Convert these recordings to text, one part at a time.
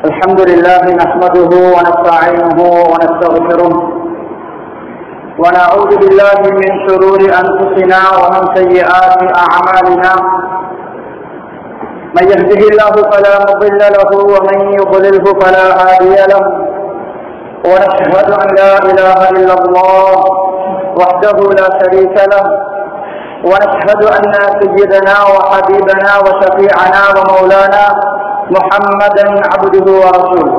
الحمد لله نحمده ونستعينه ونستغفره ونعوذ بالله من شرور أنفسنا ومن سيئات أعمالنا من يهده الله فلا مضل له ومن يضلله فلا هادي له ونشهد أن لا إله إلا الله وحده لا شريك له ونشهد أن سيدنا وحبيبنا وشفيعنا ومولانا محمدا عبده ورسوله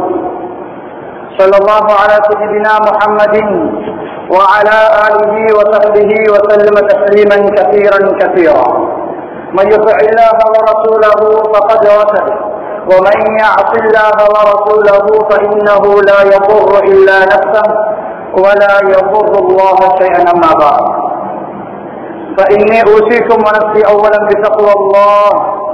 صلى الله على سيدنا محمد وعلى آله وصحبه وسلم تسليما كثيرا كثيرا من يطع الله ورسوله فقد رشد ومن يعص الله ورسوله فإنه لا يضر إلا نفسه ولا يضر الله شيئا أما بعد فإني أوصيكم ونفسي أولا بتقوى الله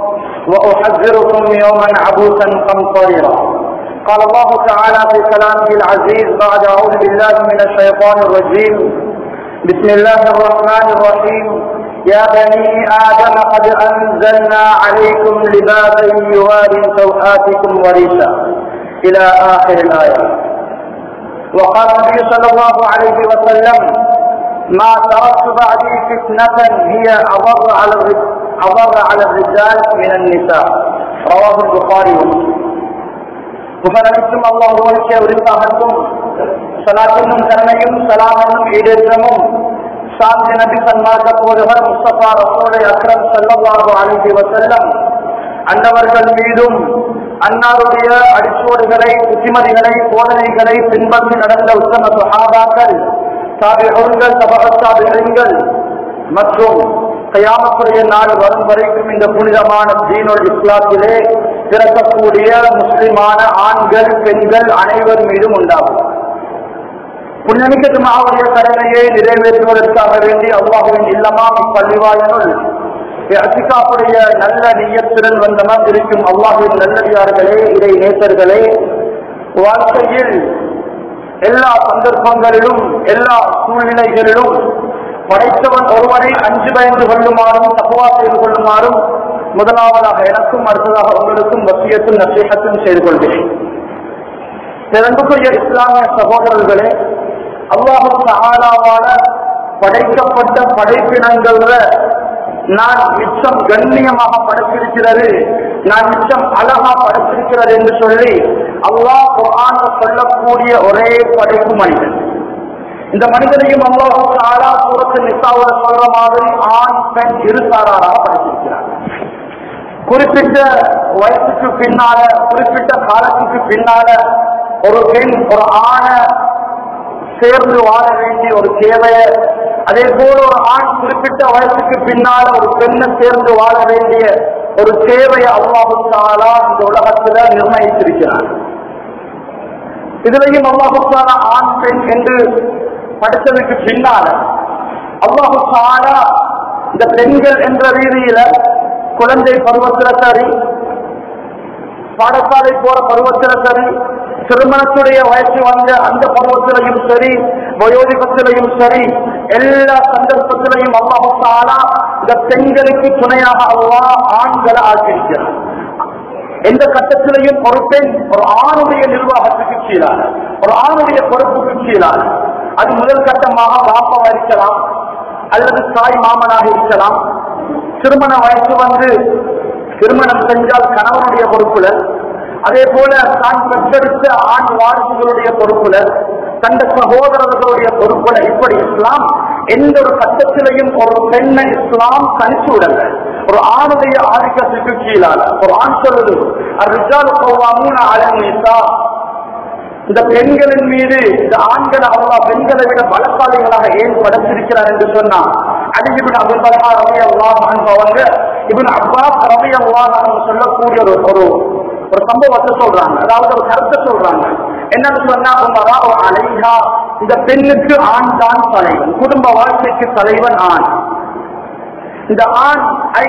وأحذركم يوما عبوسا قمطريرا قال الله تعالى في كلامه العزيز بعد أعوذ بالله من الشيطان الرجيم بسم الله الرحمن الرحيم يا بني آدم قد أنزلنا عليكم لباسا يواري سوآتكم وريشا إلى آخر الآية وقال النبي صلى الله عليه وسلم ما تركت بعدي فتنة هي أضر على الرجال أضر على الرجال من النساء رواه البخاري ومسلم புகழனைத்தும் அல்லாஹ் ஒருவருக்கே உரித்தாகட்டும் சலாத்தினும் தன்மையும் சலாமனும் ஈடேற்றமும் சாந்தி நபி சன்மார்க்க போதவர் முஸ்தபா ரசோலை அக்ரம் செல்லவாறு அழகி வசல்லம் அன்னவர்கள் மீதும் அன்னாருடைய அடிச்சோடுகளை புத்திமதிகளை போதனைகளை பின்பற்றி நடந்த உத்தம சுகாபாக்கள் சாபிகள் சபகத்தாபிகள் மற்றும் கயாமத்துடைய நாடு வரும் வரைக்கும் இந்த புனிதமான தீனுல் இஸ்லாத்திலே பிறக்கக்கூடிய முஸ்லிமான ஆண்கள் பெண்கள் அனைவர் மீதும் உண்டாகும் புண்ணியமிக்க ஜுமாவுடைய கடமையை நிறைவேற்றுவதற்காக வேண்டி அல்லாஹுவின் இல்லமாம் பள்ளிவாயனுள் அசிகாப்புடைய நல்ல நீயத்துடன் வந்தமம் இருக்கும் அல்லாஹுவின் நல்லடியார்களே இதை நேசர்களே வாழ்க்கையில் எல்லா சந்தர்ப்பங்களிலும் எல்லா சூழ்நிலைகளிலும் படைத்தவன் ஒருவரை அஞ்சு பயந்து கொள்ளுமாறும் தப்புவா செய்து கொள்ளுமாறும் முதலாவதாக எனக்கும் அடுத்ததாக உங்களுக்கும் வசியத்தும் நசீகத்தும் செய்து கொள்கிறேன் சிறந்துக்குரிய இஸ்லாமிய சகோதரர்களே அல்லாஹும் சஹாலாவால படைக்கப்பட்ட படைப்பினங்கள்ல நான் மிச்சம் கண்ணியமாக படைத்திருக்கிறது நான் மிச்சம் அழகா படைத்திருக்கிறது என்று சொல்லி அல்லாஹ் குரான் சொல்லக்கூடிய ஒரே படைப்பு மனிதன் இந்த மனிதனையும் அல்லாஹு ஆலா சூரத்து நிசாவோட சொல்ற மாதிரி ஆண் பெண் இருசாராராக படிச்சிருக்கிறார் குறிப்பிட்ட வயசுக்கு பின்னால குறிப்பிட்ட காலத்துக்கு பின்னால ஒரு பெண் ஒரு ஆணை சேர்ந்து வாழ வேண்டிய ஒரு தேவைய அதே போல ஒரு ஆண் குறிப்பிட்ட வயசுக்கு பின்னால ஒரு பெண்ணை சேர்ந்து வாழ வேண்டிய ஒரு தேவையை அல்லாஹு தாலா இந்த உலகத்துல நிர்ணயித்திருக்கிறார் இதுலையும் அல்லாஹுக்கான ஆண் பெண் என்று படித்ததுக்கு பின்னால அல்லாஹு தாலா இந்த பெண்கள் என்ற ரீதியில குழந்தை பருவத்தில சரி பாடசாலை போற பருவத்தில சரி திருமணத்துடைய வயசு வந்த அந்த பருவத்திலையும் சரி வயோதிபத்திலையும் சரி எல்லா சந்தர்ப்பத்திலையும் அல்லாஹு தாலா இந்த பெண்களுக்கு துணையாக அல்லா ஆண்களை ஆக்கியிருக்கிறார் எந்த கட்டத்திலையும் ஒரு பெண் ஒரு ஆணுடைய நிர்வாகத்துக்கு கீழான ஒரு ஆணுடைய பொறுப்புக்கு கீழான அது முதல் கட்டமாக பாப்பாவா இருக்கலாம் அல்லது தாய் மாமனாக இருக்கலாம் திருமண வயசு வந்து திருமணம் செஞ்சால் கணவனுடைய பொறுப்புல அதே போல தான் பெற்றெடுத்த ஆண் வாரிசுகளுடைய பொறுப்புல தந்த சகோதரர்களுடைய பொறுப்புல இப்படி இஸ்லாம் எந்த ஒரு கட்டத்திலையும் ஒரு பெண்ணை இஸ்லாம் தனிச்சு விடல ஒரு ஆணுடைய ஆதிக்கத்துக்கு கீழால ஒரு ஆண் சொல்லுது அரிஜால் கோவாமூன அலங்கீசா இந்த பெண்களின் மீது இந்த ஆண்கள் அல்லா பெண்களை விட பலசாலிகளாக ஏன் படைத்திருக்கிறார் என்று சொன்னா அடிஜிபின் அபுல் பலா ரவி அல்லாஹ் அவங்க இவன் அப்பாஸ் ரவி அல்லாஹ் சொல்லக்கூடிய ஒரு ஒரு ஒரு சம்பவத்தை சொல்றாங்க அதாவது ஒரு கருத்தை சொல்றாங்க என்னன்னு சொன்னா உமரா அலைஹா இந்த பெண்ணுக்கு ஆண் தான் தலைவன் குடும்ப வாழ்க்கைக்கு தலைவன் ஆண் இந்த ஆண் ஐ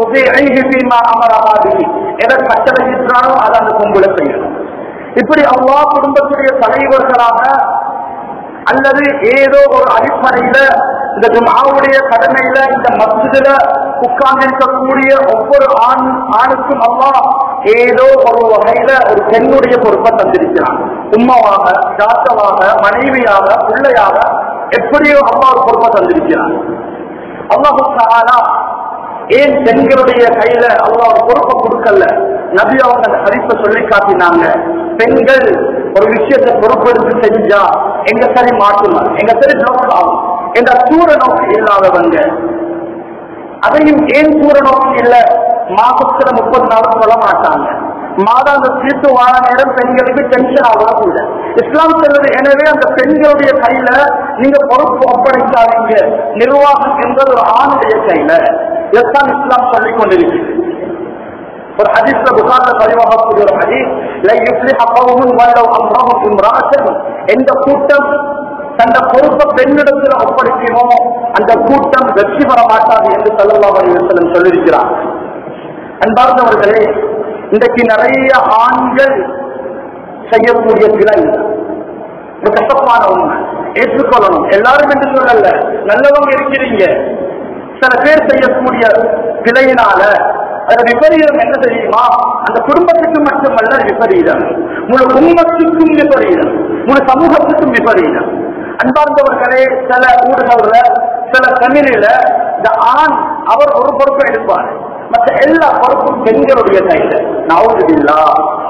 அமரபாதி எதை கட்டளையிட்டானோ அதை அந்த பொம்பளை செய்யணும் இப்படி அவ்வா குடும்பத்துடைய தலைவர்களாக அல்லது ஏதோ ஒரு அடிப்படையில இந்த ஜுமாவுடைய கடமையில இந்த மஸ்ஜிதுல உட்கார்ந்திருக்கக்கூடிய ஒவ்வொரு ஆண் ஆணுக்கும் அல்லாஹ் ஏதோ ஒரு வகையில ஒரு பெண்ணுடைய பொறுப்பை தந்திருக்கிறான் உம்மாவாக தாத்தவாக மனைவியாக பிள்ளையாக எப்படியோ அம்மா ஒரு பொறுப்பை தந்திருக்கிறான் அல்லாஹு தஆலா ஏன் பெண்களுடைய கையில அல்லாஹ் ஒரு பொறுப்பை கொடுக்கல நபி அவங்க அந்த ஹரிப்பை சொல்லி காட்டினாங்க பெண்கள் ஒரு விஷயத்தை பொறுப்பெடுத்து செஞ்சா எங்க சரி மாற்றணும் எங்க சரி நோக்கம் ஆகும் என்ற தூர நோக்கம் இல்லாதவங்க அதையும் ஏன் தூர நோக்கம் இல்ல மாசத்துல முப்பது நாள் சொல்ல மாட்டாங்க மாதாந்த தீர்த்து வாழ நேரம் பெண்களுக்கு டென்ஷன் ஆகலாம் கூட இஸ்லாம் சொல்வது எனவே அந்த பெண்களுடைய கையில நீங்க பொறுப்பு ஒப்படைக்காதீங்க நிர்வாகம் என்பது ஒரு ஆணுடைய கையில இதைத்தான் இஸ்லாம் சொல்லிக் கொண்டிருக்கிறது ஒரு ஹதீஸ்ல புகார்ல பதிவாகக்கூடிய ஒரு ஹதீஸ் லை யுஃப்லிஹ கௌமுன் வலவ் அம்ரஹும் இம்ராஅத்தன் எந்த கூட்டம் தந்த பொறுப்பை பெண்ணிடத்தில் ஒப்படைக்குமோ அந்த கூட்டம் வெற்றி பெற மாட்டாது என்று ஸல்லல்லாஹு அலைஹி வஸல்லம் சொல்லியிருக்கிறார் அன்பார்ந்தவர்களே இன்றைக்கு நிறைய ஆண்கள் செய்யக்கூடிய பிழை ஒரு கஷ்டமான உண்மை ஏற்றுக்கொள்ளணும் எல்லாரும் என்று சொல்லல நல்லவங்க இருக்கிறீங்க சில பேர் செய்யக்கூடிய பிழையினால அது விபரீதம் என்ன தெரியுமா அந்த குடும்பத்துக்கு மட்டுமல்ல விபரீதம் முழு உண்மத்துக்கும் விபரீதம் முழு சமூகத்துக்கும் விபரீதம் அன்பார்ந்தவர்களே சில ஊர்கள்ல சில தமிழில இந்த ஆண் அவர் ஒரு பொறுப்பை எடுப்பார் மற்ற எல்லா பொறுப்பும் பெண்களுடைய கையில நவுதுல்லா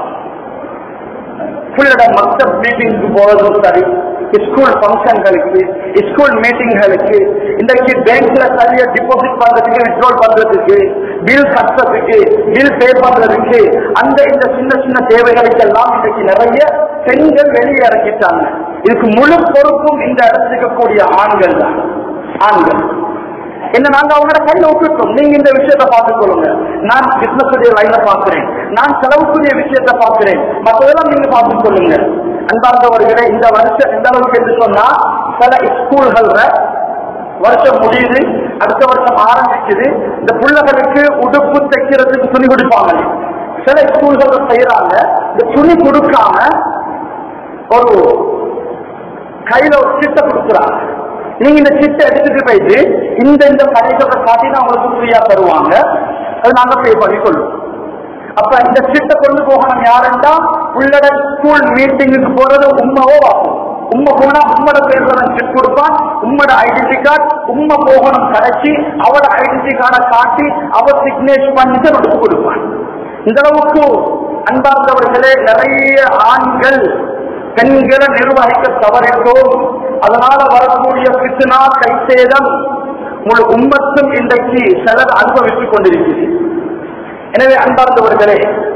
பிள்ளைட மக்தப் மீட்டிங்க்கு போறதும் சரி ஸ்கூல் ஃபங்க்ஷன்களுக்கு ஸ்கூல் மீட்டிங்களுக்கு இன்றைக்கு பேங்க்ல சரியா டிபாசிட் பண்றதுக்கு வித்ட்ரால் பண்றதுக்கு பில் கட்டுறதுக்கு பில் பே பண்றதுக்கு அந்த இந்த சின்ன சின்ன தேவைகளுக்கெல்லாம் இன்றைக்கு நிறைய பெண்கள் வெளியே இறக்கிட்டாங்க இதுக்கு முழு பொறுப்பும் இந்த இடத்துக்கு கூடிய ஆண்கள் தான் ஆண்கள் என்ன நாங்க அவங்களோட கையில விட்டுட்டோம் நீங்க இந்த விஷயத்தை பார்த்துக் கொள்ளுங்க நான் பிசினஸ் லைன பாக்குறேன் நான் செலவுக்குரிய விஷயத்தை பார்க்கிறேன் மற்றதெல்லாம் நீங்க பார்த்துக் கொள்ளுங்க அன்பார்ந்தவர்களே இந்த வருஷம் எந்த அளவுக்கு என்று சொன்னா சில ஸ்கூல்கள்ல வருஷம் முடியுது அடுத்த வருஷம் ஆரம்பிக்குது இந்த பிள்ளைகளுக்கு உடுப்பு தைக்கிறதுக்கு துணி கொடுப்பாங்க சில ஸ்கூல்கள் செய்யறாங்க இந்த துணி கொடுக்காம ஒரு கையில ஒரு சிட்டை கொடுக்குறாங்க நீங்க இந்த சிட்டை எடுத்துட்டு போயிட்டு இந்த இந்த கடைகளை காட்டினா உங்களுக்கு ஃப்ரீயா தருவாங்க அது நாங்க பே பண்ணி கொள்ளுவோம் அப்ப இந்த சிட்டை கொண்டு போகணும் யாருன்னா உள்ளட ஸ்கூல் மீட்டிங்குக்கு போறது உண்மைவோ ஆகும் உண்மை போனா உம்மோட பேர்ல சிட் கொடுப்பான் உம்மோட ஐடென்டி கார்டு உண்மை போகணும் கடைச்சி அவட ஐடென்டி கார்டை காட்டி அவர் சிக்னேச் பண்ணிட்டு நமக்கு கொடுப்பான் இந்த அளவுக்கு அன்பார்ந்தவர்களே நிறைய ஆண்கள் பெண்களை நிர்வகிக்க தவறிட்டோம் அதனால வரக்கூடிய பிசுனா கைசேதம் முழு உம்மத்தும் இன்றைக்கு சிலர் அனுபவித்துக் கொண்டிருக்கிறது எனவே அன்பார்ந்தவர்களே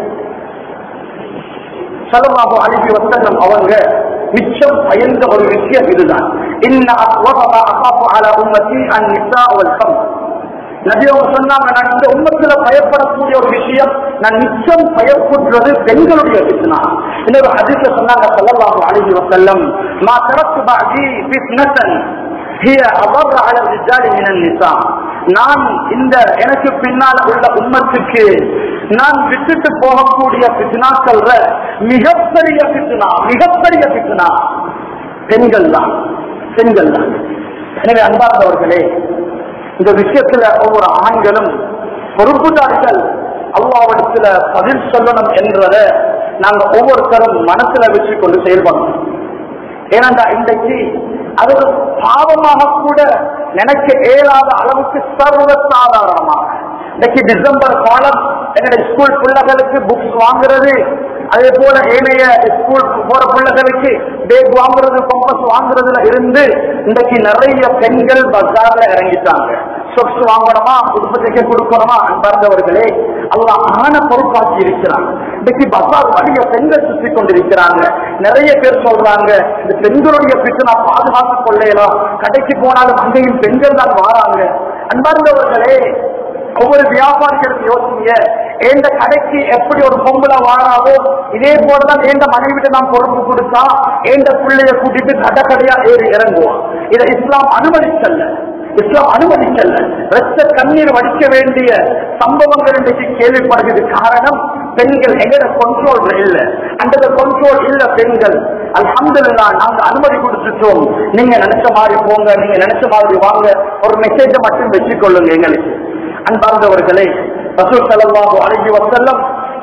சலமாக அனுப்பி வசனம் அவங்க மிச்சம் பயந்த ஒரு விஷயம் இதுதான் இன்ன அஸ்வகமா அகாப்பு அல உம்மத்தி அன் நிசா அவல் கம் நபி அவங்க சொன்னாங்க நான் இந்த உம்மத்துல பயப்படக்கூடிய ஒரு விஷயம் நான் நிச்சயம் பயப்படுறது பெண்களுடைய பித்னா இன்னொரு அதிர்ஷ்ட சொன்னாங்க சொல்லலாம் அழகி வசல்லம் மா தரத்து பாகி பித்னத்தன் ஹிய அபர் அல ரிஜாலி மினன் நிசா நான் இந்த எனக்கு பின்னால் உள்ள உம்மத்துக்கு நான் விட்டுட்டு போகக்கூடிய பித்னாக்கள்ல மிகப்பெரிய பித்னா மிகப்பெரிய பித்னா பெண்கள் தான் பெண்கள் தான் எனவே அன்பார்ந்தவர்களே இந்த விஷயத்துல ஒவ்வொரு ஆண்களும் பொறுப்புதாரிகள் அல்லாவிடத்துல பதில் சொல்லணும் என்றத நாங்க ஒவ்வொருத்தரும் மனசுல வச்சு கொண்டு செயல்படணும் ஏனென்றா இன்றைக்கு அது ஒரு பாவமாக கூட நினைக்க இயலாத அளவுக்கு சர்வ சாதாரணமாக இன்னைக்கு டிசம்பர் காலம் என்னுடைய ஸ்கூல் பிள்ளைகளுக்கு புக்ஸ் வாங்குறது அதே போல ஏனைய ஸ்கூல் போற பிள்ளைகளுக்கு பேக் வாங்குறது கம்பஸ் வாங்குறதுல இருந்து இன்றைக்கு நிறைய பெண்கள் பஜார்ல இறங்கிட்டாங்க சொக்ஸ் வாங்கணுமா உற்பத்திக்கு கொடுக்கணுமா அன்பார்ந்தவர்களே அல்லாஹ் ஆன பொறுப்பாக்கி இருக்கிறாங்க இன்னைக்கு பஜார் வழிய பெண்கள் சுற்றி கொண்டிருக்கிறாங்க நிறைய பேர் சொல்றாங்க இந்த பெண்களுடைய பிரச்சனை பாதுகாத்துக் கொள்ளலாம் கடைக்கு போனாலும் அங்கேயும் பெண்கள் தான் வாராங்க அன்பார்ந்தவர்களே ஒவ்வொரு வியாபாரிகளுக்கு யோசிங்க எந்த கடைக்கு எப்படி ஒரு பொம்பளை வாழாவோ இதே போலதான் எந்த மனைவிட்டு நாம் பொறுப்பு கொடுத்தா எந்த பிள்ளைய கூட்டிட்டு கடை கடையா ஏறி இறங்குவோம் இதை இஸ்லாம் அனுமதிச்சல்ல இஸ்லாம் அனுமதிக்கல ரத்த கண்ணீர் வடிக்க வேண்டிய சம்பவங்கள் இன்றைக்கு கேள்விப்படுகிறது காரணம் பெண்கள் எங்கட கண்ட்ரோல் இல்ல அந்த கண்ட்ரோல் இல்ல பெண்கள் அல்ஹம்துலில்லாஹ் நாங்க அனுமதி கொடுத்துட்டோம் நீங்க நினைச்ச மாதிரி போங்க நீங்க நினைச்ச மாதிரி வாங்க ஒரு மெசேஜை மட்டும் வச்சுக்கொள்ளுங்க எங்களுக்கு அன்பார்ந்தவர்களே ரசூல் ஸல்லல்லாஹு அலைஹி வஸல்லம்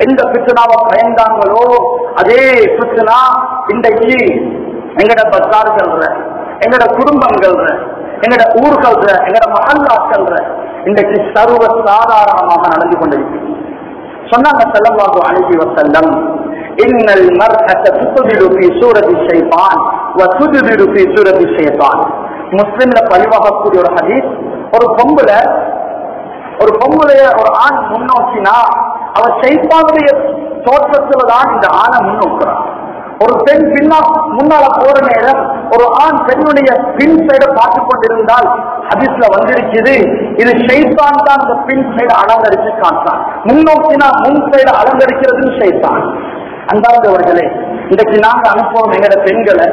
எந்த பித்தனாவை பயந்தாங்களோ அதே பித்தனா இன்றைக்கு எங்கட பசார்கள்ற எங்கட குடும்பங்கள்ற எங்கட ஊர்கள்ற எங்கட மகல்லாக்கள்ற இன்றைக்கு சர்வ சாதாரணமாக நடந்து கொண்டிருக்கு சொன்னாங்க செல்லவாகு அணுகி வசல்லம் இன்னல் மர்ஹத துதுதிரு ஃபீ சூரத்தி ஷைத்தான் வ துதுதிரு ஃபீ சூரத்தி ஷைத்தான் முஸ்லிம்ல பதிவாகக்கூடிய ஒரு ஹதீஸ் ஒரு பொம்புல ஒரு பொம்புலைய ஒரு ஆண் முன்னோக்கினா அவர் சைத்தானுடைய தோற்றத்துல தான் இந்த ஆணை முன்னோக்குறான் ஒரு பெண் பின்னா முன்னால போற நேரம் ஒரு ஆண் பெண்ணுடைய பின் சைட பார்த்து கொண்டிருந்தால் ஹதீஸ்ல வந்திருக்குது இது ஷைத்தான் தான் இந்த பின் சைடு அலங்கரிச்சு காட்டான் முன்னோக்கினா முன் சைடு அலங்கரிக்கிறது ஷைத்தான் அந்தாந்தவர்களே இன்றைக்கு நாங்க அனுப்புவோம் எங்கட பெண்களை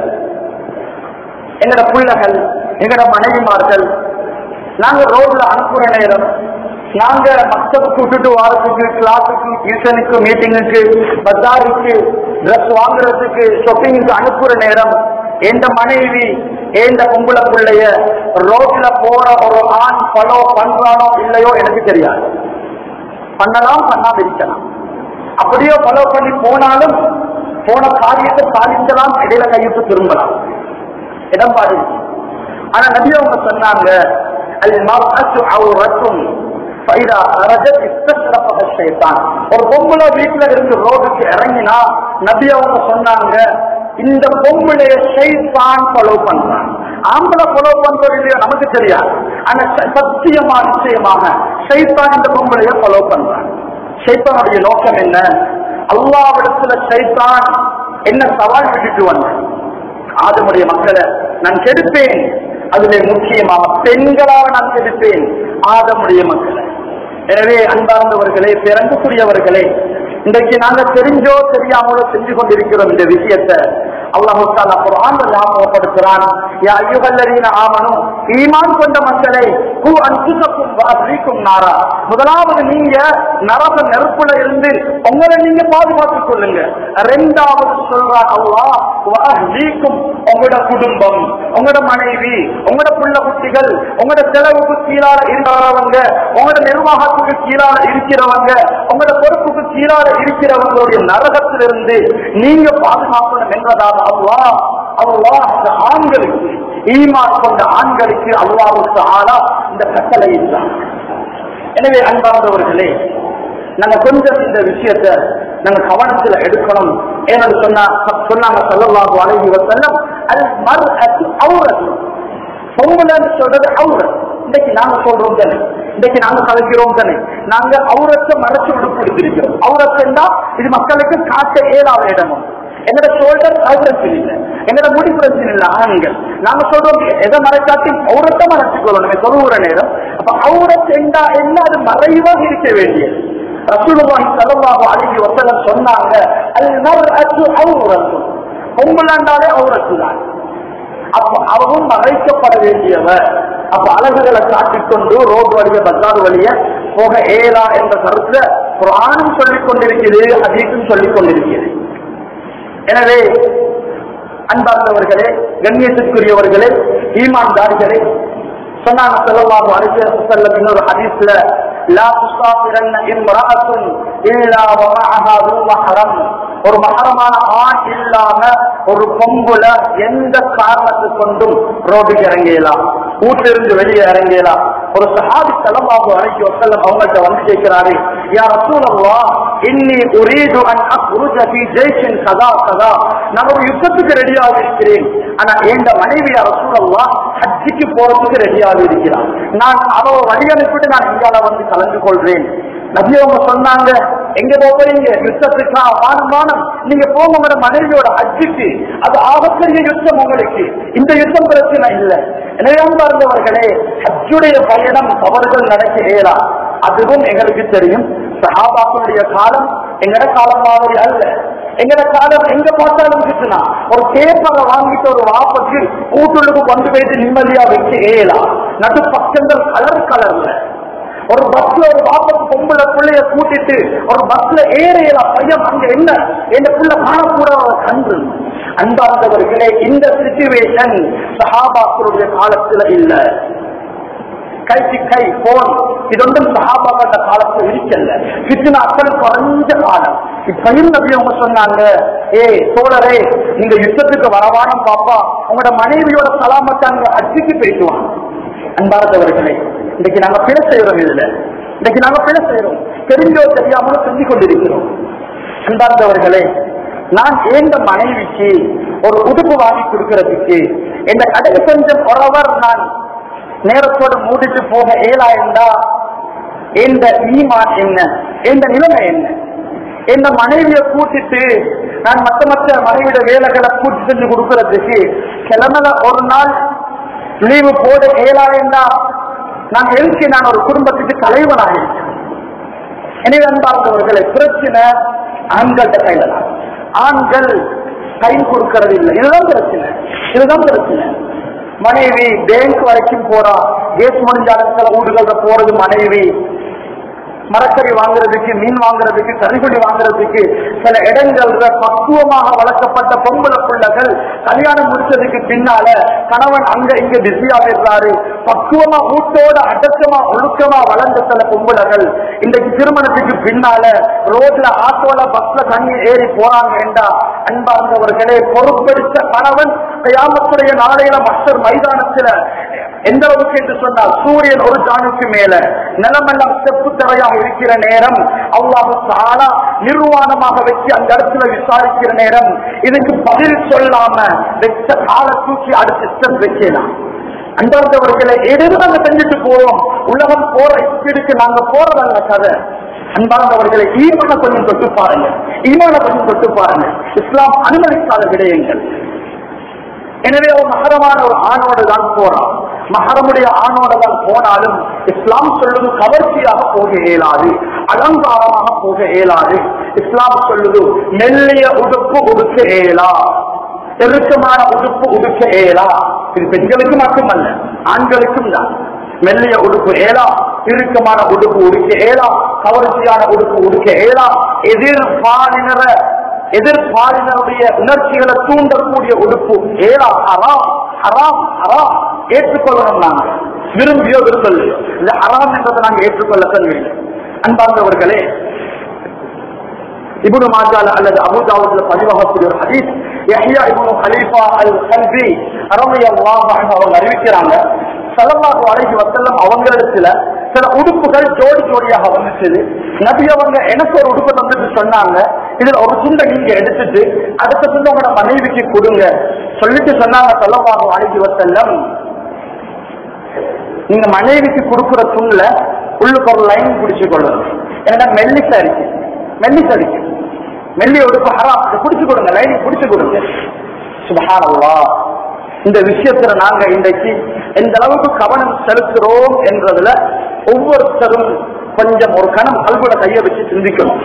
எங்கட பிள்ளைகள் எங்கட மனைவிமார்கள் நாங்க ரோட்ல அனுப்புற நேரம் நாங்க மக்தபுக்கு விட்டுட்டு வாரத்துக்கு கிளாஸுக்கு டியூஷனுக்கு மீட்டிங்குக்கு பஜாருக்கு ட்ரெஸ் வாங்குறதுக்கு ஷாப்பிங்க்கு அனுப்புற நேரம் எந்த மனைவி எந்த பொம்பளை பிள்ளைய ரோட்ல போற ஒரு ஆண் ஃபாலோ பண்றானோ இல்லையோ எனக்கு தெரியாது பண்ணலாம் பண்ணாம இருக்கலாம் அப்படியோ ஃபாலோ பண்ணி போனாலும் போன காரியத்தை சாதிக்கலாம் இடையில கையிட்டு திரும்பலாம் இடம் பாரு ஆனா நபி அவங்க சொன்னாங்க அல் மர்அத்து அவுரத்தும் ஃபைதா அரஜத் இஸ்தஸ்ரஃபஹ ஷைத்தான் ஒரு பொம்பளை வீட்டுல இருந்து ரோடுக்கு இறங்கினா நபி அவங்க சொன்னாங்க இந்த பொம்பளைய ஷைத்தான் ஃபாலோ பண்றான் ஆம்பளை ஃபாலோ பண்றது இல்லையோ நமக்கு தெரியாது ஆனா ச- சத்தியமா நிச்சயமாக ஷைத்தான் இந்த பொம்பளைய ஃபாலோ பண்றான் ஷைத்தானுடைய நோக்கம் என்ன அல்லாவிடத்துல ஷைத்தான் என்ன சவால் விட்டுட்டு வந்தேன் ஆதமுடைய மக்களை நான் கெடுப்பேன் அதிலே முக்கியமாக பெண்களாக நான் கெடுப்பேன் ஆதமுடைய மக்களை எனவே அன்பார்ந்தவர்களே பிறந்தக்கூடியவர்களே இன்றைக்கு நாங்க தெரிஞ்சோ தெரியாமலோ செஞ்சு கொண்டிருக்கிறோம் இந்த விஷயத்தை அல்லாஹு தாலா குர்ஆன்ல ஞாபகப்படுத்துறான் யா அய்யுஹல்லதீன ஆமனு ஈமான் கொண்ட மக்களே கு அன்ஃபுஸக்கும் வ அஹ்லீக்கும் நாரா முதலாவது நீங்க நரக நெருப்புல இருந்து உங்களை நீங்க பாதுகாத்துக் கொள்ளுங்க ரெண்டாவது சொல்றான் அல்லாஹ் வ அஹ்லீக்கும் உங்களோட குடும்பம் உங்களோட மனைவி உங்களோட புள்ள குட்டிகள் உங்களோட செலவுக்கு கீழால இருக்கிறவங்க உங்களோட நிர்வாகத்துக்கு கீழால இருக்கிறவங்க உங்களோட பொறுப்புக்கு கீழால இருக்கிறவங்களுடைய நரகத்திலிருந்து நீங்க பாதுகாக்கணும் என்றதாக அல்லாஹ் அல்லாஹ் இந்த ஆண்களுக்கு ஈமான் கொண்ட ஆண்களுக்கு அல்லாஹுக்கு ஆளா இந்த கட்டளை இருந்தான் எனவே அன்பார்ந்தவர்களே நாங்க கொஞ்சம் இந்த விஷயத்தை நாங்க கவனத்துல எடுக்கணும் ஏன்னு சொன்னா சொன்னாங்க சொல்லலாம் அழகி வசல்லம் அது மறு அவுரத்து பொங்கலன்னு சொல்றது அவுரத் இன்னைக்கு நாங்க சொல்றோம் தானே இன்னைக்கு நாங்க கலைக்கிறோம் தானே நாங்க அவுரத்தை மறைச்சு விடுப்பிடித்திருக்கிறோம் அவுரத்துன்னா இது மக்களுக்கு காட்ட இயலாத இடமும் எங்கட ஷோல்டர் அவுரத்தில் இல்லை எங்கட முடி பிரச்சனை இல்லை ஆண்கள் நாங்க சொல்றோம் எதை மறைக்காட்டி அவுரத்தை மறைச்சு கொள்ளணும் சொல்லுகிற நேரம் அப்ப அவுரத் என்றா என்ன அது மறைவாக இருக்க வேண்டியது ரசூலுல்லாஹி ஸல்லல்லாஹு அலைஹி வஸல்லம் சொன்னாங்க அல் மர்அத்து அவுரத்து பொம்பளாண்டாலே அவுரத்து தான் அப்ப அவரும் மறைக்கப்பட வேண்டியவர் அப்ப அழகுகளை காட்டிக்கொண்டு ரோடு வழிய பத்தாறு வழிய போக ஏலா என்ற கருத்துல குரானும் சொல்லிக் கொண்டிருக்கிறது அதீசும் சொல்லிக் கொண்டிருக்கிறது எனவே அன்பார்ந்தவர்களே கண்ணியத்திற்குரியவர்களே ஈமான்தார்களே சொன்னாங்க செல்லவாகும் அழைத்து செல்லம் இன்னொரு ஹதீஸ்ல லா துசாபிரன்ன இம்ரஅத்துன் இல்லா வமஅஹா து மஹரம் ஒரு மகரமான ஆண் இல்லாம ஒரு பொம்புல எந்த காரணத்தை கொண்டும் ரோட்டுக்கு இறங்கிடலாம் வீட்டிலிருந்து வெளியே இறங்கிடலாம் ஒரு சஹாபி செலவாகும் அழைச்சி வசல்லம் அவங்கள்ட்ட வந்து கேட்கிறாரு யா ரசூலல்லா இன்னி உரீது அன் அக்ருஜ ஃபீ ஜெய்ஷின் கதா கதா நான் ஒரு யுத்தத்துக்கு ரெடியாக இருக்கிறேன் ஆனா எந்த மனைவி யா ரசூலல்லா ஹஜ்ஜிக்கு போறதுக்கு ரெடியாக இருக்கிறான் நான் அவ வழி அனுப்பிட்டு நான் இந்தியால வந்து கலந்து கொள்றேன் நபி அவங்க சொன்னாங்க எங்க போறீங்க யுத்தத்துக்கா வானம் வானம் நீங்க போங்க உங்களோட மனைவியோட ஹஜ்ஜுக்கு அது ஆகப்பெரிய யுத்தம் உங்களுக்கு இந்த யுத்தம் பிரச்சனை இல்லை எனவே பார்ந்தவர்களே ஹஜ்ஜுடைய பயணம் தவறுகள் நடக்க இயலாம் அதுவும் எங்களுக்கு தெரியும் சஹாபாக்களுடைய காலம் எங்கட காலம் மாதிரி அல்ல எங்கட காலம் எங்க பார்த்தாலும் கிட்டுனா ஒரு பேப்பரை வாங்கிட்டு ஒரு வாப்பக்கு கூட்டுள்ளுக்கு கொண்டு போயிட்டு நிம்மதியா வைக்க ஏலாம் நடு பக்கங்கள் கலர் கலர்ல ஒரு பஸ்ல ஒரு வாப்பக்கு பொம்பளை பிள்ளைய கூட்டிட்டு ஒரு பஸ்ல ஏறையலாம் பையன் அங்க என்ன என் பிள்ளை காணக்கூட கன்று அன்பார்ந்தவர்களே இந்த சிச்சுவேஷன் சஹாபாக்களுடைய காலத்துல இல்ல கைக்கு கை போன் இதொன்றும் சகாபாக காலத்துல இருக்கல கிட்டின அத்தனை குறைஞ்ச காலம் இப்பயும் நபி அவங்க சொன்னாங்க ஏ தோழரே நீங்க யுத்தத்துக்கு வரவானம் பாப்பா உங்களோட மனைவியோட சலாமத்தை அங்க அச்சுக்கு போயிட்டு வாங்க அன்பார்ந்தவர்களே இன்னைக்கு நாங்க பிழை செய்யறோம் இதுல இன்னைக்கு நாங்க பிழை செய்யறோம் தெரிஞ்சோ தெரியாமலோ செஞ்சு கொண்டிருக்கிறோம் அன்பார்ந்தவர்களே நான் எந்த மனைவிக்கு ஒரு உடுப்பு வாங்கி கொடுக்கறதுக்கு இந்த கடைக்கு கொஞ்சம் உறவர் நான் நேரத்தோடு மூடிட்டு போக இயலாயிருந்தா இந்த ஈமான் என்ன இந்த நிலைமை என்ன இந்த மனைவியை கூட்டிட்டு நான் மத்த மற்ற மனைவியோட வேலைகளை கூட்டி செஞ்சு கொடுக்கறதுக்கு கிழமைல ஒரு நாள் லீவு போட இயலாயிருந்தா நான் எதுக்கு நான் ஒரு குடும்பத்துக்கு தலைவனாக இருக்கேன் எனவே அன்பார்ந்தவர்களை பிரச்சனை ஆண்கள்கிட்ட கையில தான் ஆண்கள் கை கொடுக்கறது இல்லை இதுதான் பிரச்சனை இதுதான் பிரச்சனை மனைவி பேங்க் வரைக்கும் போறா கேஸ் முடிஞ்சாலும் சில வீடுகள்ல போறது மனைவி மரக்கறி வாங்குறதுக்கு மீன் வாங்குறதுக்கு கறிகுடி வாங்குறதுக்கு சில இடங்கள்ல பக்குவமாக வளர்க்கப்பட்ட பொம்பளை பிள்ளைகள் கல்யாணம் முடிச்சதுக்கு பின்னால கணவன் அங்க இங்க பிஸியா இருக்காரு பக்குவமா வீட்டோட அடக்கமா ஒழுக்கமா வளர்ந்த சில பொம்பளைகள் இன்றைக்கு திருமணத்துக்கு பின்னால ரோட்ல ஆட்டோல பஸ்ல தண்ணி ஏறி போறாங்க என்றா அன்பார்ந்தவர்களே பொறுப்பெடுத்த கணவன் கியாமத்துடைய நாளையில மஸ்டர் மைதானத்துல எந்த அளவுக்கு என்று சொன்னால் சூரியன் ஒரு ஜானுக்கு மேல நிலமெல்லாம் செப்பு தரையாக இருக்கிற நேரம் அல்லாஹு தாலா நிர்வாணமாக வச்சு அந்த இடத்துல விசாரிக்கிற நேரம் இதுக்கு பதில் சொல்லாம வெச்ச கால தூக்கி அடுத்த ஸ்டெப் வைக்கலாம் அன்பார்ந்தவர்களை எதுவும் நாங்க செஞ்சுட்டு போறோம் உலகம் போற ஸ்பீடுக்கு நாங்க போறதல்ல கதை அன்பார்ந்தவர்களை ஈமான கொஞ்சம் தொட்டு பாருங்க ஈமான கொஞ்சம் தொட்டு பாருங்க இஸ்லாம் அனுமதிக்காத விடயங்கள் எனவே ஒரு மகரமான ஒரு ஆணோடு தான் போறான் மகரமுடைய ஆணோட தான் போனாலும் இஸ்லாம் சொல்லுது கவர்ச்சியாக போக இயலாது அலங்காரமாக போக இயலாது இஸ்லாம் சொல்லுது மெல்லிய உடுப்பு உடுக்க இயலா இறுக்கமான உடுப்பு உடுக்க இயலா இது பெண்களுக்கு மட்டுமல்ல ஆண்களுக்கும் தான் மெல்லிய உடுப்பு ஏலா இறுக்கமான உடுப்பு உடுக்க ஏலா கவர்ச்சியான உடுப்பு உடுக்க ஏலா எதிர்பாலினர எதிர்பாலினருடைய உணர்ச்சிகளை தூண்டக்கூடிய உடுப்பு ஏலா ஹராம் ஹராம் ஹராம் ஏற்றுக்கொள்ளணும் நாங்க விரும்பியோ விரும்பலையோ இந்த ஹராம் என்றதை நாங்க ஏற்றுக்கொள்ள வேண்டும் அன்பார்ந்தவர்களே இப்னு மாஜால அல்லது அபுதாவுல பதிவாகக்கூடிய ஒரு ஹதீஸ் யஹ்யா இப்னு ஹலீஃபா அல் கல்வி ரலியல்லாஹு அன்ஹு அவங்க அறிவிக்கிறாங்க ஸல்லல்லாஹு அலைஹி வஸல்லம் அவங்களிடத்துல சில உடுப்புகள் ஜோடி ஜோடியாக வந்துச்சு நபி அவங்க எனக்கு ஒரு உடுப்பு தந்துட்டு சொன்னாங்க இதுல ஒரு துண்டை நீங்க எடுத்துட்டு அடுத்த துண்டை உங்களோட மனைவிக்கு கொடுங்க சொல்லிட்டு சொன்னாங்க ஸல்லல்லாஹு அலைஹி வஸல்லம் நீங்க மனைவிக்கு கொடுக்குற துண்டுல உள்ளுக்கு ஒரு லைன் பிடிச்சு கொள்ளணும் ஏன்னா மெல்லிசா இருக்கு மெல்லிசா இருக்கு மெல்லி உடுப்பு ஹராம் இதை பிடிச்சு கொடுங்க லைன் பிடிச்சு கொடுங்க சுபஹானல்லா இந்த விஷயத்துல நாங்க இன்றைக்கு எந்த அளவுக்கு கவனம் செலுத்துறோம் என்றதுல ஒவ்வொருத்தரும் கொஞ்சம் ஒரு கணம் கல்விட கைய வச்சு சிந்திக்கணும்